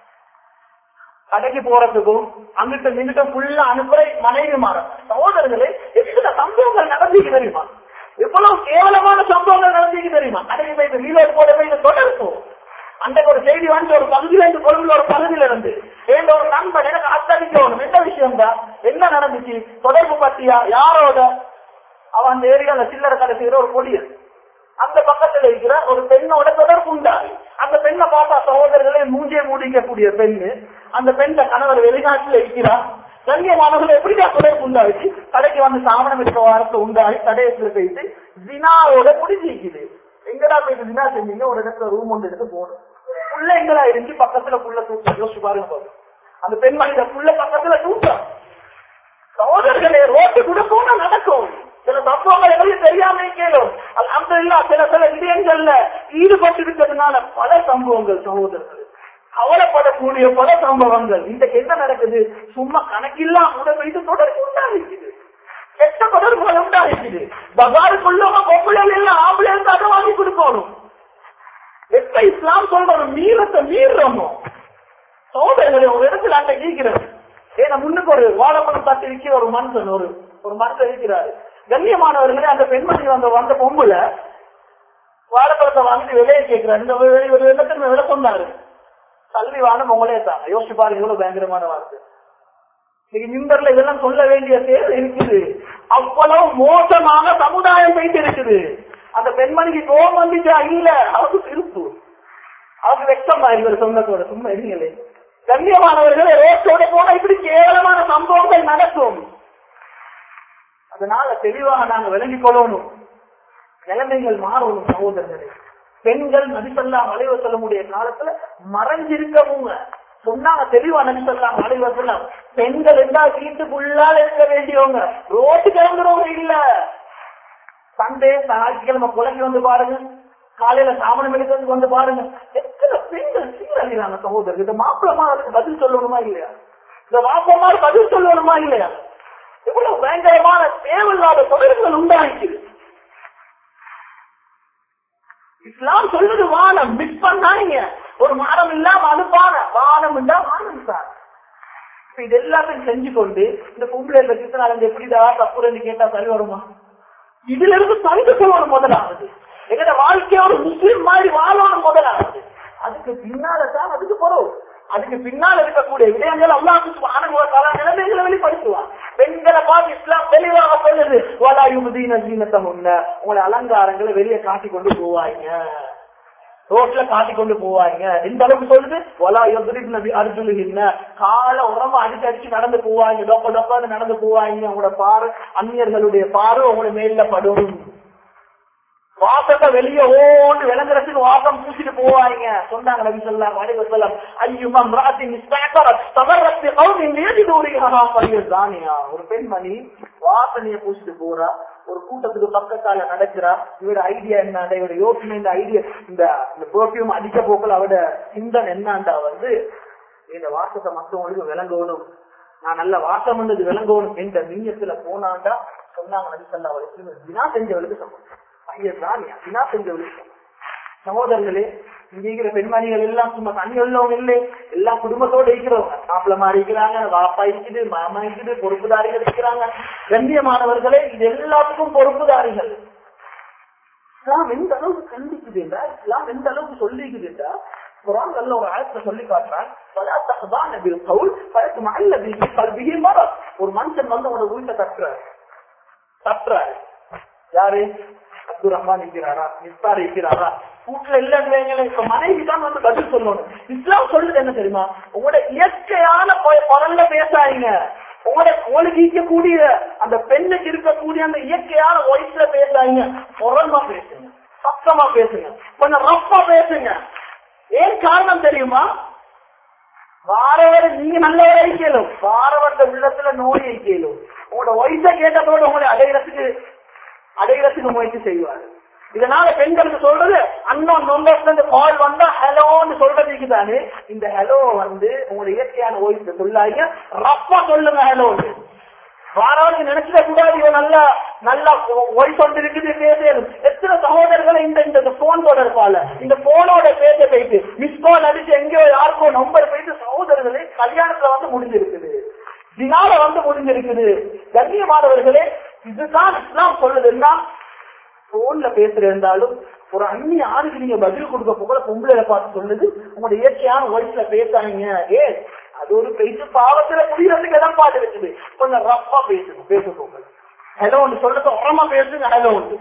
Speaker 1: கடைக்கு போறதுக்கும் அங்கிட்ட நின்றுட்டு ஃபுல்லா அனுப்புற மனைவி மாறும் சகோதரர்களே எத்தனை சம்பவங்கள் நடந்துக்கு தெரியுமா எவ்வளவு கேவலமான சம்பவங்கள் நடந்துக்கு தெரியுமா கடைக்கு போயிட்டு ரீலோட் போட போய் தொடர்போம் அன்றைக்கு ஒரு செய்தி வந்து ஒரு பகுதியில இருந்து பொருள் ஒரு பகுதியில இருந்து என்ற ஒரு நண்பன் எனக்கு அத்தடிக்கணும் என்ன விஷயம் தான் என்ன நடந்துச்சு தொடர்பு பத்தியா யாரோட அவன் அந்த ஏரியால சில்லறை கடை செய்யற ஒரு பொடியன் அந்த பக்கத்துல இருக்கிற ஒரு பெண்ணோட தொடர்பு உண்டாரு அந்த பெண்ணை பார்த்தா சகோதரர்களே மூஞ்சே மூடிக்கக்கூடிய பெண்ணு அந்த பெண்ண கணவர் வெளிநாட்டுல இருக்கிறார் கண்ணியமானவர்கள் எப்படிதான் தொடர்பு உண்டாச்சு கடைக்கு வந்து சாமனம் இருக்க வாரத்தை உண்டாகி கடையத்துல போயிட்டு ஜினாவோட முடிஞ்சிக்குது எங்கடா போயிட்டு ஜினா செஞ்சீங்க ஒரு இடத்துல ரூம் ஒன்று எடுத்து போகணும் புள்ள எங்கடா இருந்து பக்கத்துல புள்ள தூக்கம் யோசிச்சு பாருங்க பாருங்க. அந்த பெண்மணித புள்ள பக்கத்துல தூக்கம் சகோதரர்களே ரோட்டு கூட போனா நடக்கும் சில சம்பவங்கள் எங்களுக்கு தெரியாம கேளும் அந்த இல்ல சில சில விடயங்கள்ல ஈடுபட்டு இருக்கிறதுனால பல சம்பவங்கள் சகோதரர்கள் கவலைப்படக்கூடிய பல சம்பவங்கள் இன்றைக்கு என்ன நடக்குது சும்மா கணக்கில்லாம் கூட வைத்து தொடர்பு உண்டாகிக்குது கெட்ட தொடர்புகள் உண்டாகிக்குது பகாருக்குள்ளவங்க பொம்பளைகள் எல்லாம் ஆம்பளை அதை வாங்கி கொடுக்கணும் எப்ப இஸ்லாம் சொல்ற ஒரு மீறத்தை மீறமோ சோதரர்களை ஒரு இடத்துல அங்க நீக்கிறது ஏன்னா முன்னுக்கு ஒரு வாழைப்பழம் தட்டி விற்கிற ஒரு மனுஷன் ஒரு ஒரு மனுஷன் இருக்கிறாரு கண்ணியமானவர்களே அந்த பெண்மணி வந்த வந்த பொம்புல வாழைப்பழத்தை வாங்கிட்டு விலையை கேட்கிறாரு இந்த விலை ஒரு வெள்ளத்துக்கு விலை சொன்னாரு கல்வி வாங்க உங்களே தான் யோசிச்சு பாருங்க எவ்வளவு பயங்கரமான வார்த்தை இன்னைக்கு மிம்பர்ல இதெல்லாம் சொல்ல வேண்டிய தேவை இருக்குது அவ்வளவு மோசமாக சமுதாயம் போயிட்டு இருக்குது அந்த பெண்மணிக்கு கோபம் வந்துச்சா இல்ல அவருக்கு திருப்பு அவருக்கு வெக்கமா இவர் சொன்னதோட சும்மா இருங்களே கண்ணியமானவர்களே ரோட்டோட போனா இப்படி கேவலமான சம்பவங்கள் நடக்கும் அதனால தெளிவாக நாங்க விளங்கிக் கொள்ளணும் நிலைமைகள் மாறணும் சகோதரர்களே பெண்கள் நபிசல்லாம் அலைவ செல்லமுடைய காலத்துல மறைஞ்சிருக்கவங்க சொன்னாங்க தெளிவா நபிசல்லாம் அலைவ செல்லம் பெண்கள் என்றால் வீட்டுக்குள்ளால இருக்க வேண்டியவங்க ரோட்டு கிளம்புறவங்க இல்ல சண்டே ஞாயிற்றுக்கிழமை குழந்தை வந்து பாருங்க காலையில சாமனம் எடுக்கிறது வந்து பாருங்க எத்தனை பெண்கள் சீரழிறாங்க சகோதரர் இந்த மாப்பிளமா அதுக்கு பதில் சொல்லணுமா இல்லையா இந்த மாப்பிளமா பதில் சொல்லணுமா இல்லையா எவ்வளவு பயங்கரமான தேவையில்லாத தொடர்புகள் உண்டாகிக்குது இஸ்லாம் சொல்லுது வானம் மிஸ் பண்ணாங்க ஒரு மானம் இல்லாம அனுப்பான வானம் இல்லா வானம் சார் இப்ப இது எல்லாத்தையும் செஞ்சு கொண்டு இந்த பொம்பளை கிருஷ்ணாலந்து எப்படிடா தப்புறன்னு கேட்டா சரி வருமா இதுல இருந்து தனித்து கொள்ளணும் முதலாவது எங்கட வாழ்க்கையோட முஸ்லிம் மாதிரி வாழணும் முதலாவது அதுக்கு பின்னால தான் அதுக்கு போறோம் அதுக்கு பின்னால் இருக்கக்கூடிய விடயங்கள் அல்லாஹுக்கு ஆனவத்தால நிலைமைகளை வெளிப்படுத்துவான் பெண்களை பார்த்து இஸ்லாம் தெளிவாக சொல்லுது வலாயுமுதீன ஜீனத்தை முன்ன உங்களை அலங்காரங்களை வெளியே காட்டி கொண்டு போவாங்க ரோட்ல காட்டி கொண்டு போவாங்க இந்த அளவுக்கு சொல்லுது ஒலா எதிரிப் நபி அர்ஜுனுகின்ன கால உரமா அடிச்சு அடிச்சு நடந்து போவாங்க டொப்ப டொப்பான்னு நடந்து போவாங்க உங்களோட பாரு அந்நியர்களுடைய பாரு உங்களை மேல படும் வாசத்தை வெளியே ஓண்டு விளங்குறதுக்கு வாசம் பூசிட்டு போவாங்க சொன்னாங்க நபி ஸல்லல்லாஹு அலைஹி வஸல்லம் ஐயுமா இம்ராத்தின் இஸ்தகரத் தவரத் பிகௌமின் யஜிதுரிஹா ஃபயஸானியா ஒரு பெண்மணி வாசனைய பூசிட்டு போறா ஒரு கூட்டத்துக்கு பக்கத்தால நடக்கிறா இவட ஐடியா என்ன இவட யோசனை இந்த ஐடியா இந்த இந்த பெர்ஃபியூம் அடிக்க போக்கல அவட சிந்தனை என்னண்டா வந்து இந்த வாசத்தை மற்றவங்களுக்கு விளங்கணும் நான் நல்ல வாசம் வந்தது விளங்கணும் என்ற நீயத்துல போனாண்டா சொன்னாங்க நபி ஸல்லல்லாஹு அலைஹி வஸல்லம் தினா செஞ்சவளுக்கு சமம் ஐயதான் தினா செஞ்சவளுக்கு சமம் சகோதரர்களே இங்க இருக்கிற பெண்மணிகள் எல்லாம் சும்மா தண்ணி உள்ளவங்க இல்லை எல்லாம் குடும்பத்தோட இருக்கிறவங்க மாப்பிள்ள மாறி இருக்கிறாங்க வாப்பா இருக்குது மாமா இருக்குது பொறுப்புதாரிகள் இருக்கிறாங்க கண்ணியமானவர்களே இது எல்லாத்துக்கும் பொறுப்புதாரிகள் இஸ்லாம் எந்த அளவுக்கு கண்டிக்குது என்றா இஸ்லாம் எந்த அளவுக்கு சொல்லிக்குது என்றா குரான் நல்ல ஒரு ஆயத்துல சொல்லி காட்டுறான் "வலா தஹ்தான பில் கவுல் ஃபயத்மஅ அல்லதி ஃபீ கல்பிஹி மரத்." ஒரு மனுஷன் வந்து உங்களோட வீட்டை தட்டுறாரு தட்டுறாரு யாரு அப்துல் ரஹ்மான் இருக்கிறாரா நிஸ்தார் இருக்கிறாரா வீட்டுல இல்லைன்னு இப்ப மனைவி தான் வந்து பதில் சொல்லணும் இஸ்லாம் சொல்லுது என்ன தெரியுமா உங்களோட இயற்கையான கொ- குரல்ல பேசாதீங்க உங்களோட உங்களுக்கு இருக்கக்கூடிய அந்த பெண்ணுக்கு இருக்கக்கூடிய அந்த இயற்கையான வயசுல பேசாதீங்க குரல்மா பேசுங்க சத்தமா பேசுங்க கொஞ்சம் ரஃபா பேசுங்க ஏன் காரணம் தெரியுமா வாரவர் நீங்க நல்லவரை கேளும் வாரவர்த உள்ளத்துல நோய் கேளும் உங்களோட வயசை கேட்டதோட உங்களை அடையிறதுக்கு அடையிறதுக்கு முயற்சி செய்வார் இதனால பெண்களுக்கு சொல்றது அண்ணன் நொம்பர்ஸ்ல கால் வந்தா ஹலோன்னு சொல்றதுக்கு தானே இந்த ஹலோ வந்து உங்களோட இயற்கையான ஓய்வு சொல்லாங்க ரப்பா சொல்லுங்க ஹலோன்னு வாரவனுக்கு நினைச்சிட கூடாது இவன் நல்லா நல்லா ஒய் கொண்டு இருக்குது பேசணும் எத்தனை சகோதரர்களை இந்த இந்த போன் தொடர்பால இந்த போனோட பேச போயிட்டு மிஸ் கால் அடிச்சு எங்கேயோ யாருக்கோ நம்பர் போயிட்டு சகோதரர்களே கல்யாணத்துல வந்து முடிஞ்சிருக்குது தினால வந்து முடிஞ்சிருக்குது கண்ணியமானவர்களே இதுதான் இஸ்லாம் சொல்லுதுன்னா போன்ல பேசுற இருந்தாலும் ஒரு அந்நி ஆணுக்கு நீங்க பதில் கொடுக்க போல பொம்பளை பார்த்து சொல்லுது உங்களோட இயற்கையான வயசுல பேசாதீங்க ஏ அது ஒரு பேச்சு பாவத்துல முடியறதுக்கு இடம் பாட்டு இருக்குது கொஞ்சம் ரஃபா பேசுங்க பேச போங்க ஹலோ ஒன்று சொல்றது உரமா பேசுங்க ஹலோ ஒன்று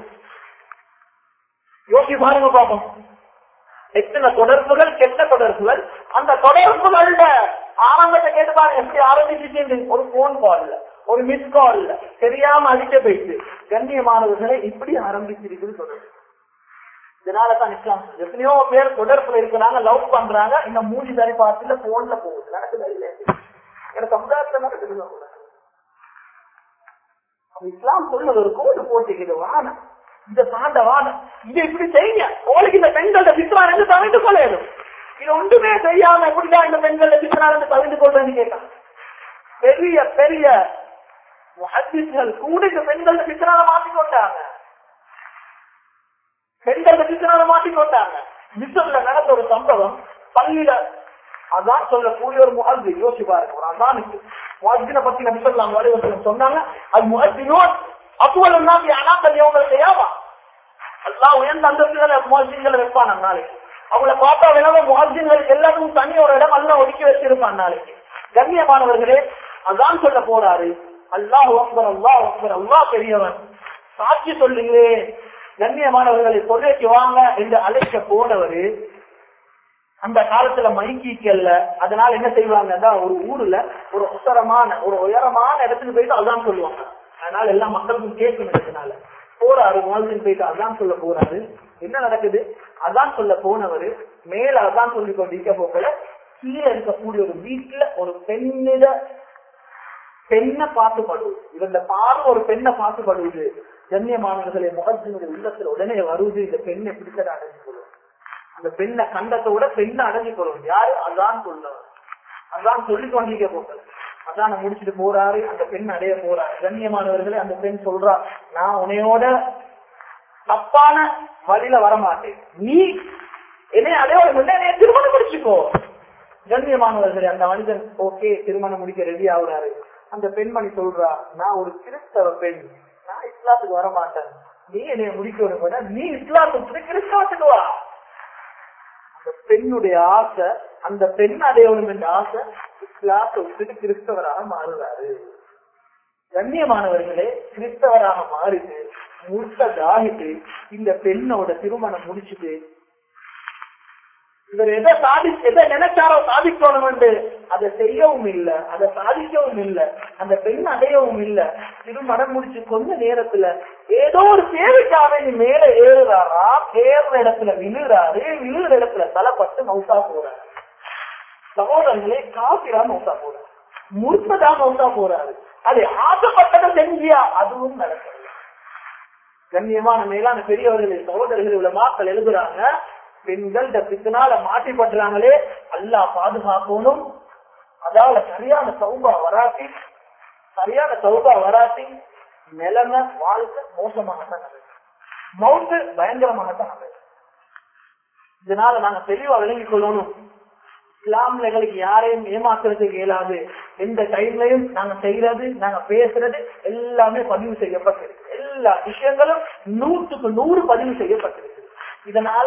Speaker 1: யோசி பாருங்க பாப்போம் எத்தனை தொடர்புகள் கெட்ட தொடர்புகள் அந்த தொடர்புகளோட ஆரம்பத்தை கேட்டு பாருங்க எப்படி ஆரம்பிச்சிட்டு ஒரு போன் கால்ல ஒரு மிஸ் கால்ல தெரியாம அடிக்க போயிட்டு கண்ணியமானவர்களை இப்படி ஆரம்பிச்சிருக்குது தொடர்பு இதனாலதான் இஸ்லாம் சொல்லுது. எத்தனையோ பேர் தொடர்புல இருக்கிறாங்க லவ் பண்றாங்க இந்த மூஞ்சி தனி பார்த்துல போன்ல போகுது நடக்குது இல்ல எனக்கு சமுதாயத்துல நடக்குது அப்ப இஸ்லாம் சொல்லுது ஒரு கோடு போட்டுக்குது வானம் இந்த சாண்ட வானம் இதை இப்படி செய்யுங்க உங்களுக்கு இந்த பெண்களோட சித்ரா இருந்து தவிர்த்து கொள்ளணும் இது ஒன்றுமே செய்யாம எப்படிதான் இந்த பெண்களோட சித்ரா இருந்து தவிர்த்து கொள்றேன்னு கேட்டான் பெரிய பெரிய முஹத்திஸ்கள் கூட இந்த பெண்களோட சித்ராவை மாற்றிக்கொண்டாங்க பெண்கள் சித்தனால மாட்டிக்கொண்டாங்க மிஸ்டர்ல நடந்த ஒரு சம்பவம் பள்ளியில அதான் சொல்லக்கூடிய ஒரு முகல்வி யோசி பாருங்க ஒரு அதானுக்கு முஹத்தினை பத்தி நம்ம சொல்லலாம் வடிவத்தில் சொன்னாங்க அது முகத்தினோட் அப்புவல் தான் அனாக்கல் இவங்க செய்யாமா எல்லாம் உயர்ந்த அந்தஸ்துகளை முகத்தின்களை வைப்பான் நாளைக்கு அவங்கள பார்த்தா வினவ முகத்தின்களுக்கு எல்லாத்துக்கும் தனி ஒரு இடம் எல்லாம் ஒதுக்கி வச்சிருப்பான் நாளைக்கு கண்ணியமானவர்களே அதான் சொல்ல போறாரு அல்லாஹ் அக்பர் அல்லாஹ் அக்பர் அல்லாஹ் பெரியவன் சாட்சி சொல்லுகிறேன் கண்ணியமானவர்களை தொழிலுக்கு வாங்க என்று அழைக்க போனவரு அந்த காலத்துல மைக்கிக்கல்ல அதனால என்ன செய்வாங்கன்னா ஒரு ஊர்ல ஒரு உசரமான ஒரு உயரமான இடத்துக்கு போயிட்டு அதான் சொல்லுவாங்க அதனால எல்லா மக்களுக்கும் கேட்கணும் இதனால போறாரு மாதிரி போயிட்டு அதான் சொல்ல போறாரு என்ன நடக்குது அதான் சொல்ல போனவரு மேல அதான் சொல்லி கொண்டிருக்க போகல கீழே இருக்கக்கூடிய ஒரு வீட்டுல ஒரு பெண்ணிட பெண்ணை பார்த்துப்படுவது இவங்க பார்வை ஒரு பெண்ணை பார்த்துப்படுவது கண்ணியமானவர்களை முகத்தினுடைய உள்ளத்துல உடனே வருவது இந்த பெண்ணை பிடிச்சத அடைஞ்சு கொள்ளும் அந்த பெண்ணை கண்டத்தோட பெண்ணை அடைஞ்சு கொள்ளும் யாரு அதான் சொல்லவர் அதான் சொல்லி கொண்டிருக்க போகிறது அதான் முடிச்சுட்டு போறாரு அந்த பெண் அடைய போறாரு கண்ணியமானவர்களே அந்த பெண் சொல்றா நான் உன்னையோட தப்பான வழியில வரமாட்டேன் நீ என்னை அடைய என்னைய திருமணம் முடிச்சுக்கோ கண்ணியமானவர்களே அந்த மனிதன் ஓகே திருமணம் முடிக்க ரெடி ஆகுறாரு அந்த பெண்மணி சொல்றா நான் ஒரு கிறிஸ்தவ பெண் நான் இஸ்லாத்துக்கு வர மாட்டேன் நீ என்னைய முடிக்க விட நீ இஸ்லாத்துக்கு கிறிஸ்தவத்துக்கு வா அந்த பெண்ணுடைய ஆசை அந்த பெண் அடையணும் என்ற ஆசை இஸ்லாத்தை விட்டுட்டு கிறிஸ்தவராக மாறுறாரு கண்ணியமானவர்களே கிறிஸ்தவராக மாறிட்டு முட்டதாகிட்டு இந்த பெண்ணோட திருமணம் முடிச்சுட்டு இவர் எதை சாதி எதை நினைச்சாரோ சாதிக்கணும் என்று அதை செய்யவும் இல்லை அதை சாதிக்கவும் இல்லை அந்த பெண் அடையவும் இல்லை திருமணம் முடிச்சு கொஞ்ச நேரத்துல ஏதோ ஒரு தேவைக்காக நீ மேல ஏறுறாரா ஏறுற இடத்துல விழுறாரு விழுற இடத்துல தலைப்பட்டு மவுசா போறாரு சகோதரர்களே காசிரா மவுசா போறாரு முற்பதா மவுசா போறாரு அது ஆசைப்பட்டதை செஞ்சியா அதுவும் நடக்கல கண்ணியமான மேலான பெரியவர்களே சகோதரர்கள் உள்ள மாக்கள் எழுதுறாங்க பெண்கள் இந்த பித்தனால மாட்டிப்படுறாங்களே அல்லா பாதுகாக்கணும் அதால சரியான சௌபா வராட்டி சரியான சௌபா வராட்டி நிலைமை வாழ்க்கை மோசமாகத்தான் நடக்கும் மவுத்து பயங்கரமாகத்தான் நடக்கும் இதனால நாங்க தெளிவா விளங்கிக் கொள்ளணும் இஸ்லாம்ல எங்களுக்கு யாரையும் ஏமாத்துறதுக்கு இயலாது எந்த டைம்லயும் நாங்க செய்யறது நாங்க பேசுறது எல்லாமே பதிவு செய்யப்பட்டிருக்கு எல்லா விஷயங்களும் நூற்றுக்கு நூறு பதிவு செய்யப்பட்டிருக்கு இதனால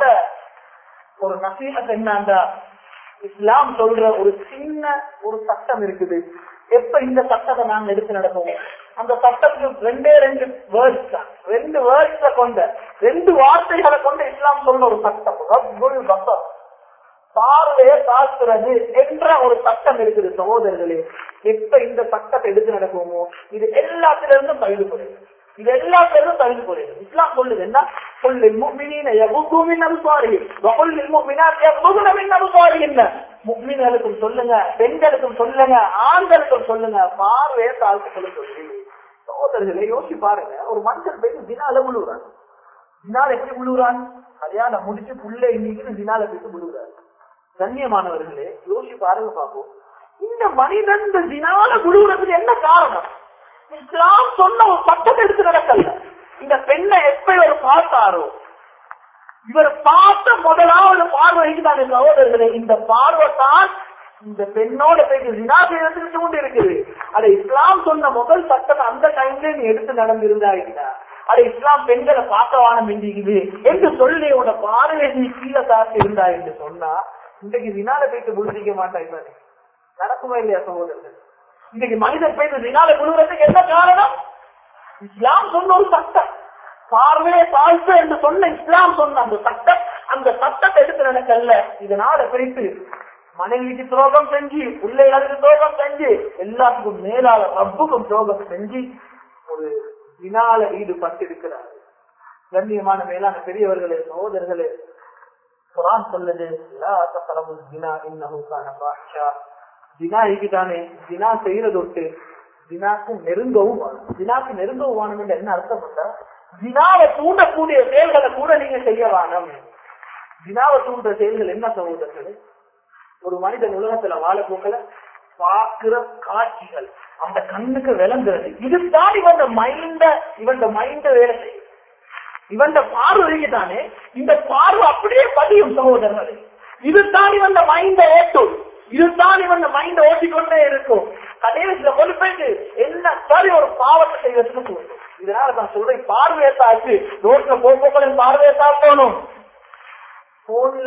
Speaker 1: ஒரு நசீகத் என்னண்டா இஸ்லாம் சொல்ற ஒரு சின்ன ஒரு சட்டம் இருக்குது எப்ப இந்த சட்டத்தை நாங்க எடுத்து நடப்போம் அந்த சட்டத்துக்கு ரெண்டே ரெண்டு வேர்ட்ஸ் தான் ரெண்டு வேர்ட்ஸ கொண்ட ரெண்டு வார்த்தைகளை கொண்ட இஸ்லாம் சொல்ற ஒரு சட்டம் ரப்புல் பசர் பார்வையை தாக்குறது என்ற ஒரு சட்டம் இருக்குது சகோதரர்களே எப்ப இந்த சட்டத்தை எடுத்து நடக்குமோ இது எல்லாத்திலிருந்தும் தகுதி போடுது இது எல்லாத்திலிருந்தும் தகுதி போடுது இஸ்லாம் சொல்லுது என்ன சொல்லு முக்மினீன யகுது மின் அப்சாரிஹி வ குல் முக்மினாத் யகுதுன மின் அப்சாரிஹின்ன முக்மின்களுக்கும் சொல்லுங்க பெண்களுக்கும் சொல்லுங்க ஆண்களுக்கும் சொல்லுங்க பார்வையை தாழ்த்து சொல்லி சகோதரர்களை யோசிச்சு பாருங்க ஒரு மனுஷன் போய் தினால முழுகிறான் தினால எப்படி முழுகிறான் கல்யாணம் முடிச்சு புள்ள இன்னைக்கு தினால போயிட்டு முழுகிறாரு கண்ணியமானவர்களே யோசிச்சு பாருங்க பாப்போம் இந்த மனிதன் இந்த தினால முழுகிறதுக்கு என்ன காரணம் இஸ்லாம் சொன்ன ஒரு சட்டத்தை எடுத்து நடக்கல இந்த பெண்ணை எப்ப இவர் பார்த்தாரோ இவர் பார்த்த முதலாவது பார்வைக்கு தான் சகோதரர்களே இந்த பார்வை தான் இந்த பெண்ணோட போயிட்டு வினா செய்யறதுக்கு கொண்டு இருக்குது அதை இஸ்லாம் சொன்ன முதல் சட்டத்தை அந்த டைம்ல நீ எடுத்து நடந்திருந்தா இருந்தா அது இஸ்லாம் பெண்களை பார்க்க வானம் எந்திக்குது என்று சொல்லி உன பார்வை நீ கீழே தாக்கி இருந்தா என்று சொன்னா இன்றைக்கு வினால போயிட்டு புரிஞ்சிக்க மாட்டாய் பாரு நடக்குமா இல்லையா சகோதரர்கள் இன்னைக்கு மனிதர் போயிட்டு வினால விழுகிறதுக்கு என்ன காரணம் இஸ்லாம் சொன்ன ஒரு சட்டம் பார்வையை தாழ்த்து என்று சொன்ன இஸ்லாம் சொன்ன அந்த சட்டம் அந்த சட்டத்தை எடுத்து நடக்கல இதனால பிரித்து மனைவிக்கு துரோகம் செஞ்சு பிள்ளைகளுக்கு துரோகம் செஞ்சு எல்லாத்துக்கும் மேலால ரப்புக்கும் துரோகம் செஞ்சு ஒரு வினால ஈடுபட்டு இருக்கிறார் கண்ணியமான மேலான பெரியவர்களே சகோதரர்களே குரான் சொல்லுது லா தக்ரபு ஜினா இன்னஹு கான ஃபாஹிஷா ஜினா இருக்குதானே ஜினா செய்யறது விட்டு ஜினாக்கு நெருங்கவும் வேணும். ஜினாக்கு நெருங்கவும் வேணும் என்று என்ன அர்த்தம் பண்ணா ஜினாவை தூண்டக்கூடிய செயல்களை கூட நீங்க செய்ய வேணும் ஜினாவை தூண்டுற செயல்கள் என்ன சகோதரர்களே ஒரு மனிதன் உலகத்துல வாழ போக்கல பாக்குற காட்சிகள் அந்த கண்ணுக்கு விளங்குறது இதுதான் இவன் மைண்ட இவன் மைண்ட வேலை செய்யும் இவன் பார்வை தானே இந்த பார்வை அப்படியே பதியும் சகோதரர்களே இதுதான் இவன் மைண்ட ஓட்டும் இதுதான் இவன் மைண்ட ஓட்டிக்கொண்டே இருக்கும் கடைசியில கொண்டு போயிட்டு என்ன சரி ஒரு பாவத்தை செய்வதற்கு தோணும் இதனால நான் சொல்றேன் பார்வையை தாக்கு ரோட்ல போக்குவரத்து பார்வையை தாக்கணும் போன்ல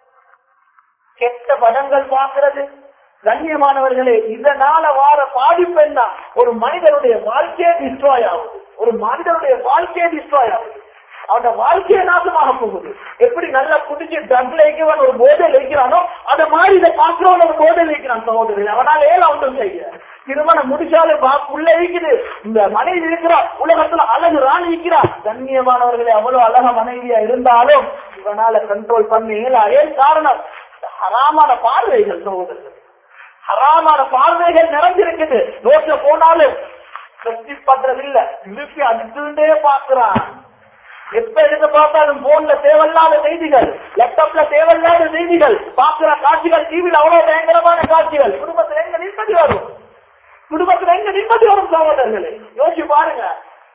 Speaker 1: கெட்ட படங்கள் பார்க்கிறது கண்ணியமானவர்களே இதனால வார பாதிப்பு என்ன ஒரு மனிதனுடைய வாழ்க்கையே டிஸ்ட்ராய் ஆகுது ஒரு மனிதனுடைய வாழ்க்கையே டிஸ்ட்ராய் ஆகுது அவனோட வாழ்க்கையே நாசமாக போகுது எப்படி நல்லா குடிச்சு ட்ரக்ல வைக்கிறவன் ஒரு போதையில் வைக்கிறானோ அத மாதிரி இதை பாக்குறவன் ஒரு போதையில் வைக்கிறான் சகோதரன் அவனால ஏழை ஒன்றும் செய்ய திருமணம் முடிச்சாலும் பா- புள்ள இருக்கிறது இந்த மனைவி இருக்கிறா உலகத்துல அழகு ராணி இருக்கிறா கண்ணியமானவர்களே அவ்வளவு அழகா மனைவியா இருந்தாலும் இவனால கண்ட்ரோல் பண்ணி இயலா. ஏன் காரணம் இந்த ஹராமான பார்வைகள் சகோதரர்கள் ஹராமான பார்வைகள் நிறைஞ்சிருக்குது ரோட்ல போனாலும் பிரஸ்டிஸ் பண்றது இல்ல திருப்பி அடிச்சுட்டே பாக்குறான் எப்ப எடுத்து பார்த்தாலும் போன்ல தேவையில்லாத செய்திகள் லேப்டாப்ல தேவையில்லாத செய்திகள் பாக்குற காட்சிகள் டிவியில் அவ்வளவு பயங்கரமான காட்சிகள் குடும்பத்துல எங்க நிம்மதி வரும் குடும்பத்துல எங்க நிம்மதி வரும் சகோதரர்களே யோசிச்சு பாருங்க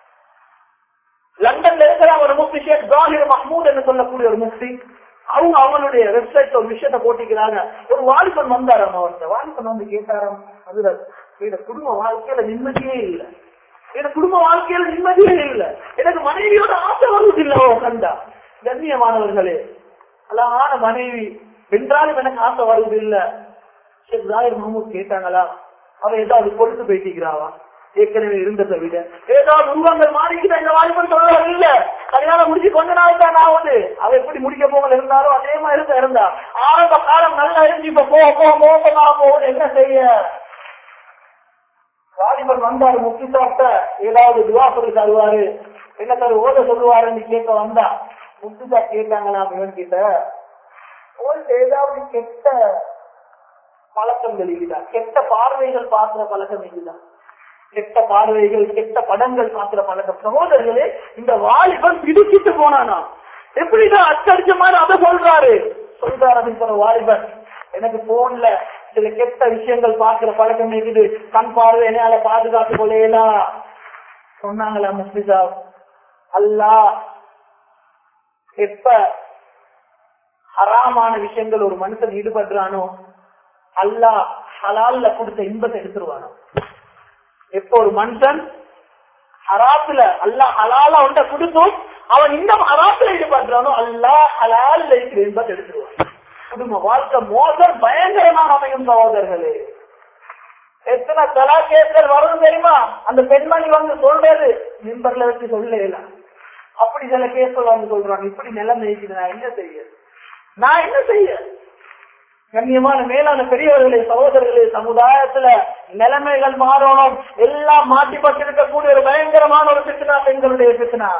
Speaker 1: லண்டன்ல இருக்கிற ஒரு முஃப்தி ஷேக் ஜாகிர் மஹ்மூத் என்று சொல்லக்கூடிய ஒரு முஃப்தி அவங்க அவங்களுடைய வெப்சைட் ஒரு விஷயத்த போட்டிக்கிறாங்க ஒரு வாலிபன் வந்தாராம் அவர்கிட்ட வாலிபன் வந்து கேட்டாராம் அதுல இந்த குடும்ப வாழ்க்கையில நிம்மதியே இல்லை எனக்கு குடும்ப வாழ்க்கையில நிம்மதியே இல்லை எனக்கு மனைவியோட ஆசை வருவது இல்லை அவன் கண்டா கண்ணியமானவர்களே அழகான மனைவி வென்றாலும் எனக்கு ஆசை வருவது இல்ல ஷேக் ஜாகிர் மஹமூத் கேட்டாங்களா அவ ஏதாவது பொழுது பேசிக்கிறாவா ஏற்கனவே இருந்ததை விட ஏதாவது உருவங்கள் மாறிக்கிட்ட இந்த வாலிபன் சொல்றது இல்ல கல்யாணம் முடிச்சு கொஞ்ச நாள் தான் ஆகுது அவ எப்படி முடிக்க போகல இருந்தாரோ அதே மாதிரி தான் இருந்தா ஆரம்ப காலம் நல்லா இருந்து இப்ப போக போக மோசமாக போகுது என்ன செய்ய வாலிபன் வந்தாரு முக்கி சாப்பிட்ட ஏதாவது துவா சொல்லி தருவாரு என்ன சார் ஓத சொல்லுவாருன்னு கேட்க வந்தா முக்கிதா கேட்டாங்களா இவன் கிட்ட உங்களுக்கு ஏதாவது கெட்ட பழக்கங்கள் இருக்குதா கெட்ட பார்வைகள் பார்க்கிற பழக்கம் இருக்குதா கெட்ட பார்வைகள் கெட்ட படங்கள் பார்க்கிற பழக்கம் சகோதரர்களே இந்த வாலிபன் பிடிச்சிட்டு போனானா எப்படிதான் அச்சடிச்ச மாதிரி அதை சொல்றாரு சொல்றாரு அப்படின்னு சொன்ன வாலிபன் எனக்கு போன்ல சில கெட்ட விஷயங்கள் பார்க்கிற பழக்கம் இருக்குது கண் பார்வை என்னால பாதுகாத்து கொள்ளையலாம் சொன்னாங்களா முஸ்லிசா அல்லா எப்ப ஹராமான விஷயங்கள் ஒரு மனுஷன் ஈடுபடுறானோ அல்லாஹ் ஹலால்ல கொடுத்த இன்பத்தை எடுத்துருவானோ எப்ப ஒரு மனுஷன் ஹராத்துல அல்லாஹ் ஹலால ஒன்றை கொடுத்தும் அவன் இந்த ஹராத்துல ஈடுபடுறானோ அல்லாஹ் ஹலால்ல இருக்கிற இன்பத்தை எடுத்துருவான் குடும்ப வாழ்க்கை மோசம் பயங்கரமாக அமையும் சகோதரர்களே எத்தனை தலா கேஸ்கள் வரும் தெரியுமா அந்த பெண்மணி வந்து சொல்றது மிம்பர்ல வச்சு சொல்லல அப்படி சில கேஸ்கள் வந்து சொல்றாங்க இப்படி நிலைமை இருக்குது நான் என்ன செய்ய நான் என்ன செய்ய கண்ணியமான மேலான பெரியவர்களே சகோதரர்களே சமுதாயத்துல நிலைமைகள் மாறணும் எல்லாம் மாற்றிப்பட்டிருக்கக்கூடிய ஒரு பயங்கரமான ஒரு பித்தனா பெண்களுடைய பித்தனா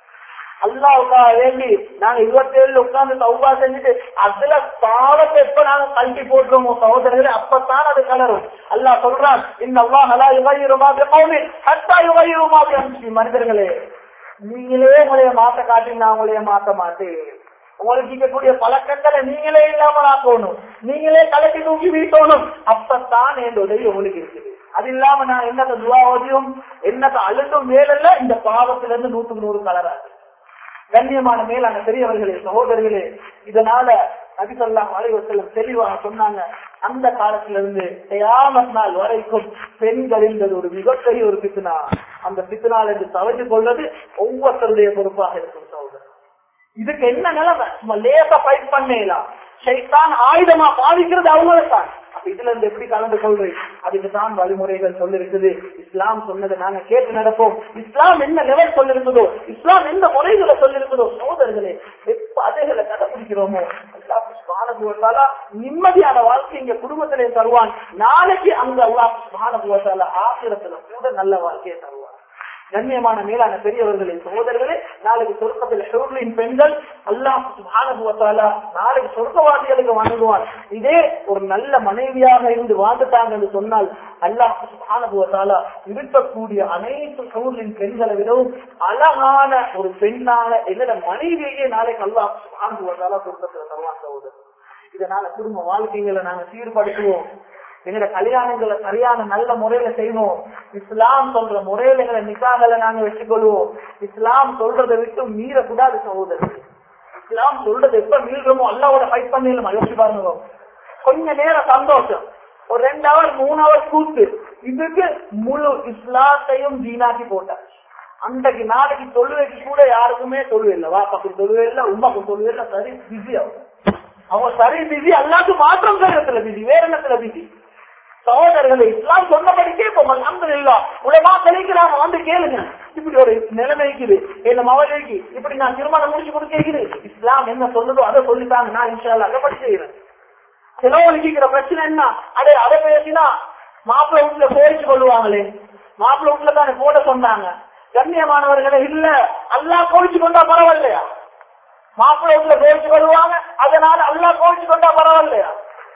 Speaker 1: அல்லாவுக்கா வேண்டி நாங்க இருபத்தி ஏழுல உட்கார்ந்து சௌபா செஞ்சுட்டு அதுல பாவத்தை எப்ப நாங்க கல்வி போட்டுருவோமோ சகோதரர்களே அப்பத்தான் அது கலரும் அல்லாஹ் சொல்றான் இந்த அல்லா நல்லா யுகையுமா ஹத்தா யுகையுமா மனிதர்களே நீங்களே உங்களைய மாத்த காட்டி நான் உங்களைய மாத்த மாட்டேன் உங்களுக்கு இருக்கக்கூடிய பழக்கங்களை நீங்களே இல்லாமல் ஆக்கணும் நீங்களே கலட்டி தூக்கி வீட்டணும் அப்பத்தான் என் உதவி உங்களுக்கு இருக்குது அது இல்லாம நான் என்னத்த துவாவதியும் என்னத்த அழுந்தும் மேலல்ல இந்த பாவத்துல இருந்து நூத்துக்கு நூறு கலராது கண்ணியமான மேலான பெரியவர்களே சகோதரர்களே இதனால நபிசல்லாம் அலைவசல்லம் தெளிவாக சொன்னாங்க அந்த காலத்துல இருந்து தயாமத் நாள் வரைக்கும் பெண்கள் என்பது ஒரு மிகப்பெரிய ஒரு பித்துனா அந்த பித்துனால் என்று தவிர்த்து கொள்வது ஒவ்வொருத்தருடைய பொறுப்பாக இருக்கும் சகோதரர் இதுக்கு என்ன நிலைமை சும்மா லேசா ஃபைட் பண்ணலாம் சைத்தான் ஆயுதமா பாதிக்கிறது அவங்களும் அப்ப இதுல இருந்து எப்படி கலந்து கொள்றேன் அதுக்கு தான் வழிமுறைகள் சொல்லிருக்குது இஸ்லாம் சொன்னதை நாங்க கேட்டு நடப்போம் இஸ்லாம் என்ன லெவல் சொல்லிருக்குதோ இஸ்லாம் எந்த முறைகளை சொல்லிருக்குதோ சோதர்களே எப்ப அதைகளை கடைபிடிக்கிறோமோ சுபானகுவத்தாலா நிம்மதியான வாழ்க்கை இங்க குடும்பத்திலே தருவான் நாளைக்கு அங்க அல்லாஹ் சுபானகுவத்தாலா ஆசிரத்துல கூட நல்ல வாழ்க்கையை தருவான் கண்ணியமான மேலான பெரியவர்களே சகோதரர்களே நாளைக்கு சொர்க்கத்தில் ஷூர்லின் பெண்கள் அல்லாஹ் சுபானுவத்தாலா நாளைக்கு சொர்க்கவாதிகளுக்கு வணங்குவான் இதே ஒரு நல்ல மனைவியாக இருந்து வாழ்ந்துட்டாங்க என்று சொன்னால் அல்லாஹ் சுபானுவத்தாலா இருக்கக்கூடிய அனைத்து ஷூர்லின் பெண்களை விடவும் அழகான ஒரு பெண்ணான என்னோட மனைவியே நாளைக்கு அல்லாஹ் சுபானுவத்தாலா சொர்க்கத்தில் தருவான் சகோதரர் இதனால குடும்ப வாழ்க்கைகளை நாங்க சீர்படுத்துவோம் எங்களோட கல்யாணங்களை சரியான நல்ல முறையில செய்வோம் இஸ்லாம் சொல்ற முறையில எங்களை நிக்காகளை நாங்க வச்சுக்கொள்வோம் இஸ்லாம் சொல்றதை விட்டு மீறக்கூடாது சகோதரர் இஸ்லாம் சொல்றது எப்ப மீறமோ அல்லாவோட ஃபைட் பண்ணிடலாம் யோசிச்சு பாருங்க கொஞ்ச நேரம் சந்தோஷம் ஒரு ரெண்டு ஹவர் மூணு ஹவர் கூத்து இதுக்கு முழு இஸ்லாத்தையும் வீணாக்கி போட்டார் அன்றைக்கு நாளைக்கு தொழுவைக்கு கூட யாருக்குமே தொழுவே இல்லை வாப்பாக்கு தொழுவே இல்லை உமாக்கு தொழுவே இல்லை சரி பிஸி ஆகும் அவங்க சரி பிஸி எல்லாத்துக்கும் மாற்றம் செய்யறதுல பிஸி வேற என்னத்துல பிஸி சகோதரர்களை இஸ்லாம் சொன்னபடி கேட்போம் அல்ஹம்துலில்லா உலமா தெளிக்கிறாங்க வந்து கேளுங்க இப்படி ஒரு நிலைமை இருக்குது என்ன மவளைக்கு இப்படி நான் திருமணம் முடிச்சு கொடுக்கிறது இஸ்லாம் என்ன சொல்லுதோ அதை சொல்லிட்டாங்க நான் இன்ஷால்லா அதை படி செய்யறேன் சிலவழிக்கிற பிரச்சனை என்ன அடே அதை பேசினா மாப்பிள்ளை வீட்டுல கோரிச்சு கொள்ளுவாங்களே மாப்பிள்ளை வீட்டுல தானே போட சொன்னாங்க கண்ணியமானவர்களே இல்ல அல்லா கோரிச்சு கொண்டா பரவாயில்லையா மாப்பிள்ளை வீட்டுல கோரிச்சு கொள்ளுவாங்க அதனால அல்லா கோரிச்சு கொண்டா பரவாயில்லையா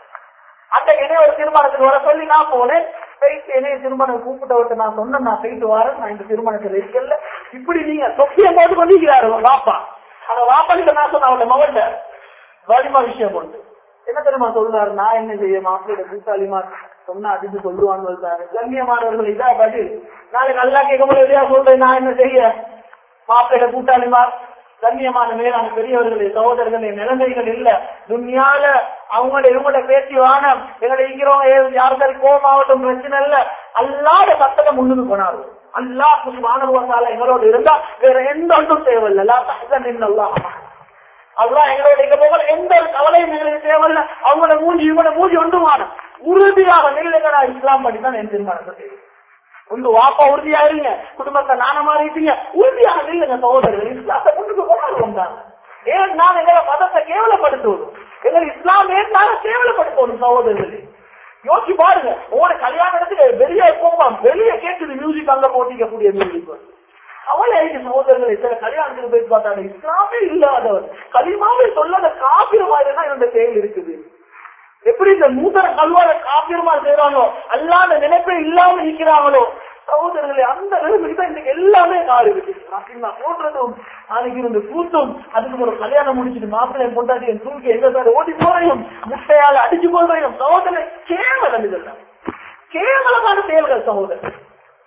Speaker 1: அந்த இணைய ஒரு திருமணத்துக்கு வர சொல்லி நான் போனேன் போயிட்டு இணைய திருமணம் கூப்பிட்ட விட்டு நான் சொன்னேன் நான் போயிட்டு வரேன் நான் இந்த திருமணத்துல இருக்கல இப்படி நீங்க தொப்பியம் போட்டு கொண்டிருக்கிறாரு வாப்பா அந்த வாப்பா கிட்ட நான் சொன்ன அவளை மகள்ல வலிமா விஷயம் கொண்டு என்ன தெரியுமா சொல்றாரு நான் என்ன செய்ய மாப்பிள்ளையோட கூட்டாளிமா சொன்னா அதுக்கு சொல்லுவான்னு சொல்றாரு கண்ணியமானவர்கள் இதா பதில் நாளைக்கு நல்லா கேட்க முடியாது சொல்றேன் நான் என்ன செய்ய மாப்பிள்ளையோட கூட்டாளிமா கண்ணியமான மேலான பெரியவர்களே சகோதரர்களே நிலைமைகள் இல்ல துன்யால அவங்களோட இவங்களோட பேச்சு வானம் எங்களை இருக்கிறவங்க யாருக்காரு கோமாவட்டும் பிரச்சனை இல்ல அல்லாத சத்தத்தை முன்னுக்கு போனாரு அல்லா மாணவர்களால எங்களோட இருந்தா வேற எந்த ஒன்றும் தேவையில்ல அல்லாஹ் அல்லாஹ் எங்களோட இங்க போக எந்த ஒரு கவலையும் எங்களுக்கு தேவையில்ல அவங்களோட மூஞ்சி இவங்களோட மூஞ்சி ஒன்றும் வானம் உறுதியாக நில்லுங்க நான் இஸ்லாம் படி தான் என் திருமணத்தை உங்க வாப்பா உறுதியா இருங்க குடும்பத்தை நான மாறிட்டீங்க உறுதியாக இல்லைங்க சகோதரர்கள் இஸ்லாத்தை முன்னுக்கு கொண்டாடு வந்தாங்க ஏன் நான் எங்களை மதத்தை கேவலப்படுத்துவோம் எங்களை இஸ்லாம் ஏன் நாங்க கேவலப்படுத்தணும் சகோதரர்களே யோசிச்சு பாருங்க உங்களோட கல்யாணத்துக்கு வெளியே போமா வெளியே கேட்குது மியூசிக் அங்க போட்டிக்கக்கூடிய மியூசிக் அவளே சகோதரர்களை சில கல்யாணத்துக்கு போய் பார்த்தாங்க இஸ்லாமே இல்லாதவர் களிமாவே சொல்லாத காப்பிரமாயிருந்தா என்னோட செயல் இருக்குது எப்படி இந்த நூதன கல்வார காப்பிரமா செய்யறாங்களோ அல்லாத நினைப்பே இல்லாம இருக்கிறாங்களோ சகோதரர்களே அந்த நிலைமைக்கு தான் இன்னைக்கு எல்லாமே காடு இருக்கு அப்படின்னா போடுறதும் நாளைக்கு இருந்து கூத்தும் அதுக்கு ஒரு கல்யாணம் முடிச்சுட்டு மாப்பிள்ளை பொண்டாட்டி என் தூக்கி எங்க சார் ஓடி போறையும் முட்டையால அடிச்சு போறையும் சகோதரர் கேவலம் இதெல்லாம் கேவலமான செயல்கள் சகோதரர்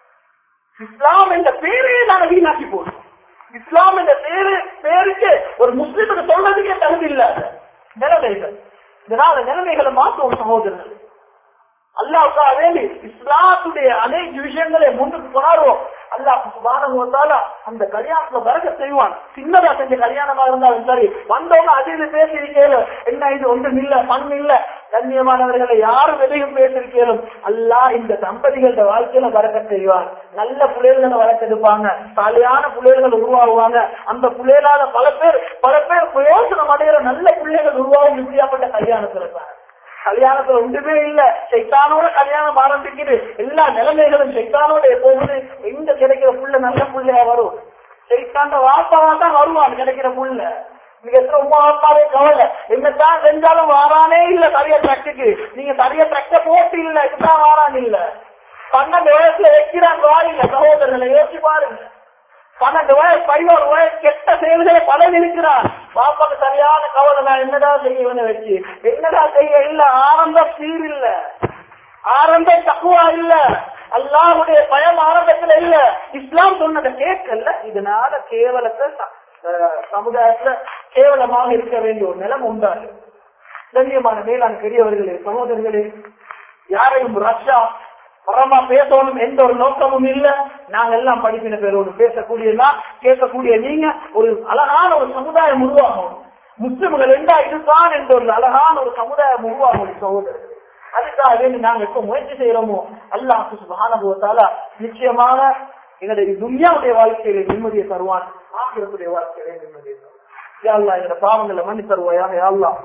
Speaker 1: இஸ்லாம் என்ற பேரையே நாங்க வீணாக்கி போடுறோம் இஸ்லாம் என்ற பேரு பேருக்கு ஒரு முஸ்லிமுக்கு சொல்றதுக்கே தகுதி இல்ல நிலைமைகள் இதனால நிலைமைகளை மாற்றுவோம் சகோதரர்கள் அல்லாவுக்காக வேண்டி இஸ்லாத்துடைய அனைத்து விஷயங்களை முன்னுக்கு கொண்டாடுவோம் அல்லாஹ் சுபானம் வந்தாலும் அந்த கல்யாணத்துல வரக்க செய்வான் சின்னதா செஞ்ச கல்யாணமா இருந்தாலும் சரி வந்தவங்க அதில் பேசியிருக்கேன் என்ன இது ஒன்றும் இல்ல மண் இல்ல கண்ணியமானவர்களை யாரும் எதையும் பேசியிருக்கேனும் அல்லாஹ் இந்த தம்பதிகளோட வாழ்க்கையில வரக்க செய்வான் நல்ல புள்ளைகளை வளர்த்தெடுப்பாங்க சாலையான புள்ளைகள் உருவாகுவாங்க அந்த புள்ளைகளால பல பேர் பல பேர் பிரயோஜனம் அடைகிற நல்ல பிள்ளைகள் உருவாகும் இப்படியாப்பட்ட கல்யாணத்துல தான் கல்யாணத்துல ஒன்றுமே இல்ல சைத்தானோட கல்யாணம் ஆரம்பிக்குது எல்லா நிலைமைகளும் சைத்தானோட போகுது எங்க கிடைக்கிற புள்ள நல்ல புள்ளையா வரும் சைத்தாண்ட வாப்பாவா தான் வருவான் கிடைக்கிற புள்ள நீங்க எத்தனை உமா வாப்பாவே கவலை என்னதான் செஞ்சாலும் வாரானே இல்ல தரிய ட்ரக்குக்கு நீங்க தரிய ட்ரக்க போட்டு இல்ல இதுதான் வாரான் இல்ல பன்னெண்டு வயசுல வைக்கிறான் வாயில்ல சகோதரர்களை யோசிச்சு பாருங்க பன்னெண்டு வயசு பதினோரு வயசு கெட்ட செயல்களை பலன் இருக்கிறான் பாப்பாக்கு சரியான கவலை நான் என்னடா செய்யவன வச்சு என்னடா செய்ய இல்ல ஆரம்பம் சீர் இல்ல ஆரம்பம் தக்குவா இல்ல அல்லாஹுடைய பயம் ஆரம்பத்துல இல்ல இஸ்லாம் சொன்னதை கேட்கல இதனால கேவலத்தை ச- அஹ் சமுதாயத்துல கேவலமாக இருக்க வேண்டிய ஒரு நிலம் உண்டாது கண்ணியமான மேலான பெரியவர்களே சகோதரர்களே யாரையும் ரஷ்யா பரமா பேசணும் எந்த ஒரு நோக்கமும் இல்ல நாங்க எல்லாம் படிப்பின பேரோடு பேசக்கூடியதா கேட்கக்கூடிய நீங்க ஒரு அழகான ஒரு சமுதாயம் உருவாகணும் முஸ்லிம்கள் என்றா இதுதான் என்ற ஒரு அழகான ஒரு சமுதாயம் உருவாகணும் சகோதரர் அதுக்காக வேண்டி நாங்க எப்ப முயற்சி செய்யறோமோ அல்லாஹ் சுபானுபவத்தால நிச்சயமாக எங்களுடைய துன்யாவுடைய வாழ்க்கையில நிம்மதியை தருவான் ஆகிரத்துடைய வாழ்க்கையில நிம்மதியை தருவான் யா அல்லாஹ் எங்களோட பாவங்களை மன்னி தருவாயாக யா அல்லாஹ்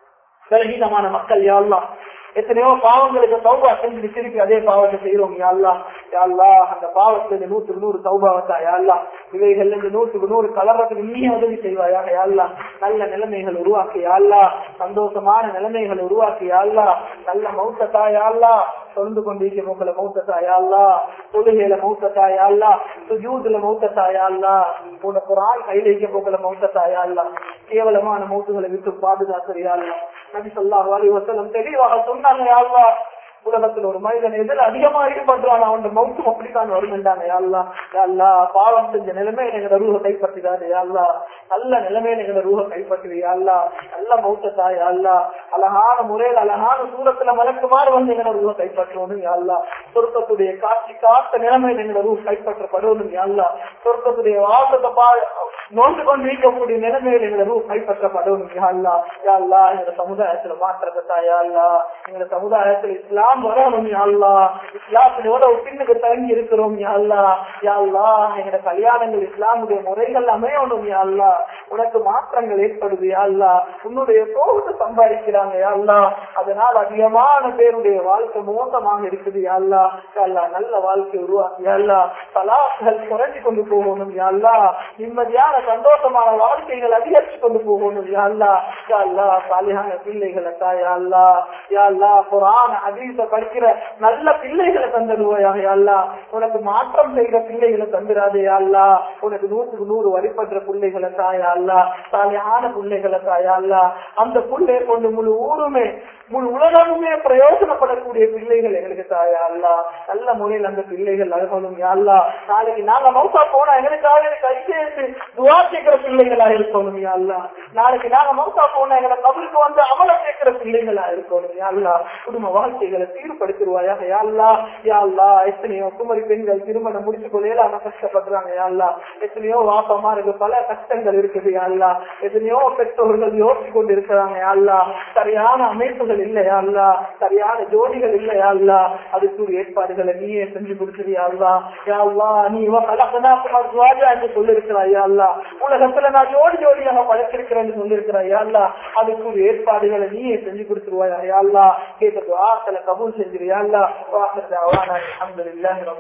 Speaker 1: பலகீனமான மக்கள் யாழ்லா எத்தனையோ பாவங்களுக்கு சௌபா செஞ்சு திருப்பி அதே பாவத்தை செய்யறோம் யாழ்லா யாழ்லா அந்த பாவத்துல நூற்றுக்கு நூறு சௌபாவத்தா யாழ்லா இவைகள் இருந்து நூற்றுக்கு நூறு கலர்றதுக்கு நீ உதவி செய்வாயாக யாழ்லா நல்ல நிலைமைகள் உருவாக்கி யாழ்லா சந்தோஷமான நிலைமைகள் உருவாக்கி யாழ்லா நல்ல மௌத்தத்தா யாழ்லா தொடர்ந்து கொண்டிருக்கிற உங்களை மௌத்தத்தா யாழ்லா தொழுகையில மௌத்தத்தா யாழ்லா சுஜூதுல மௌத்தத்தா யாழ்லா உன குரான் கையில வைக்க போக்கல மௌத்தத்தா யாழ்லா கேவலமான மௌத்துகளை விட்டு பாதுகாத்து யாழ்லா நபி சொல்லாஹ் அலி வசலம் தெளிவாக சொன்னாங்க யாழ்லா உலகத்துல ஒரு மனிதன் எதில் அதிகமா ஈடுபடுறான் அவன் மௌத்தும் அப்படித்தான் வருமென்றாங்க யாழ்லா யாழ்லா பாவம் செஞ்ச நிலைமையில எங்களோட ரூஹ கைப்பற்றிடாது யாழ்லா நல்ல நிலைமையில எங்களோட ரூஹ கைப்பற்றுது யாழ்லா நல்ல மௌத்தத்தா யாழ்லா அழகான முறையில் அழகான சூரத்துல மலக்குமாறு வந்து எங்களோட ரூஹ கைப்பற்றணும் யாழ்லா சொர்க்கத்துடைய காட்சி காத்த நிலைமையில எங்களோட ரூஹ கைப்பற்றப்படணும் யாழ்லா சொர்க்கத்துடைய வாசத்தை பா நோண்டு கொண்டு இருக்கக்கூடிய நிலைமையில எங்களை ரூ கைப்பற்றப்படும் யாழ்லா யாழ்லா எங்க சமுதாயத்துல மாற்றத்தை தாயாள்லா எங்க சமுதாயத்துல இஸ்லாம் வரணும் யாழ்லா இஸ்லாத்தினோட பின்னுக்கு தங்கி இருக்கிறோம் யாழ்லா யாழ்லா எங்க கல்யாணங்கள் இஸ்லாமுடைய முறைகள் அமையணும் யாழ்லா உனக்கு மாற்றங்கள் ஏற்படுது யாழ்லா உன்னுடைய கோபத்தை சம்பாதிக்கிறாங்க யாழ்லா அதனால் அதிகமான பேருடைய வாழ்க்கை மோசமாக இருக்குது யாழ்லா யாழ்லா நல்ல வாழ்க்கை உருவாக்கி யாழ்லா தலாக்குகள் குறைஞ்சு கொண்டு போகணும் யாழ்லா நிம்மதியான சந்தோஷமான வாழ்க்கைகள் அதிகரிச்சு கொண்டு போகணும் யாழ்லா யாழ்லா சாலியான பிள்ளைகளை தா யாழ்லா யாழ்லா குரான் அதீச படிக்கிற நல்ல பிள்ளைகளை தந்துடுவோயாக யாழ்லா உனக்கு மாற்றம் செய்கிற பிள்ளைகளை தந்துடாதே யாழ்லா உனக்கு நூற்றுக்கு நூறு வழிபடுற பிள்ளைகளை தாயா அல்லா சாலியான பிள்ளைகளை தாயா அல்லா அந்த பிள்ளைய கொண்டு முழு ஊருமே முழு உலகமுமே பிரயோஜனப்படக்கூடிய பிள்ளைகள் எங்களுக்கு தாயா அல்லா நல்ல முறையில் அந்த பிள்ளைகள் அழகணும் யாழ்லா நாளைக்கு நாங்க மௌசா போனா எங்களுக்காக கை சேர்த்து துவா கேட்கிற பிள்ளைகளா இருக்கணும் யாழ்லா நாளைக்கு நாங்க மௌசா போனா எங்களை கபருக்கு வந்து அமல கேட்கிற பிள்ளைகளா இருக்கணும் யாழ்லா குடும்ப வாழ்க்கைகளை சீர்படுத்திடுவாயாக யாழ்லா யாழ்லா எத்தனையோ குமரி பெண்கள் திருமணம் முடிச்சு கொள்ளையில கஷ்டப்படுறாங்க யாழ்லா எத்தனையோ வாப்பமா இருக்கு பல கஷ்டங்கள் இருக்குது யாழ்லா எத்தனையோ பெற்றோர்கள் யோசிச்சு கொண்டு இருக்கிறாங்க யாழ்லா சரியான அமைப்புகள் இல்லையா அல்லா சரியான ஜோடிகள் இல்லையா அல்லா அதுக்கு ஏற்பாடுகளை நீயே செஞ்சு கொடுக்குறியா அல்லா யா அல்லா நீ இவன் கலக்கனாக்குமா துவாஜா என்று சொல்லிருக்கிறாய் யா அல்லா உலகத்துல நான் ஜோடி ஜோடியாக படைச்சிருக்கிறேன்னு சொல்லிருக்கிறாய் யா அல்லா அதுக்கு ஏற்பாடுகளை நீயே செஞ்சு கொடுத்துருவாயா யா அல்லா கேட்ட துவாக்களை கபூல் செஞ்சிருயா அல்லா வாசல் அவானா அல்ஹம்துலில்லாஹி ரப்பில்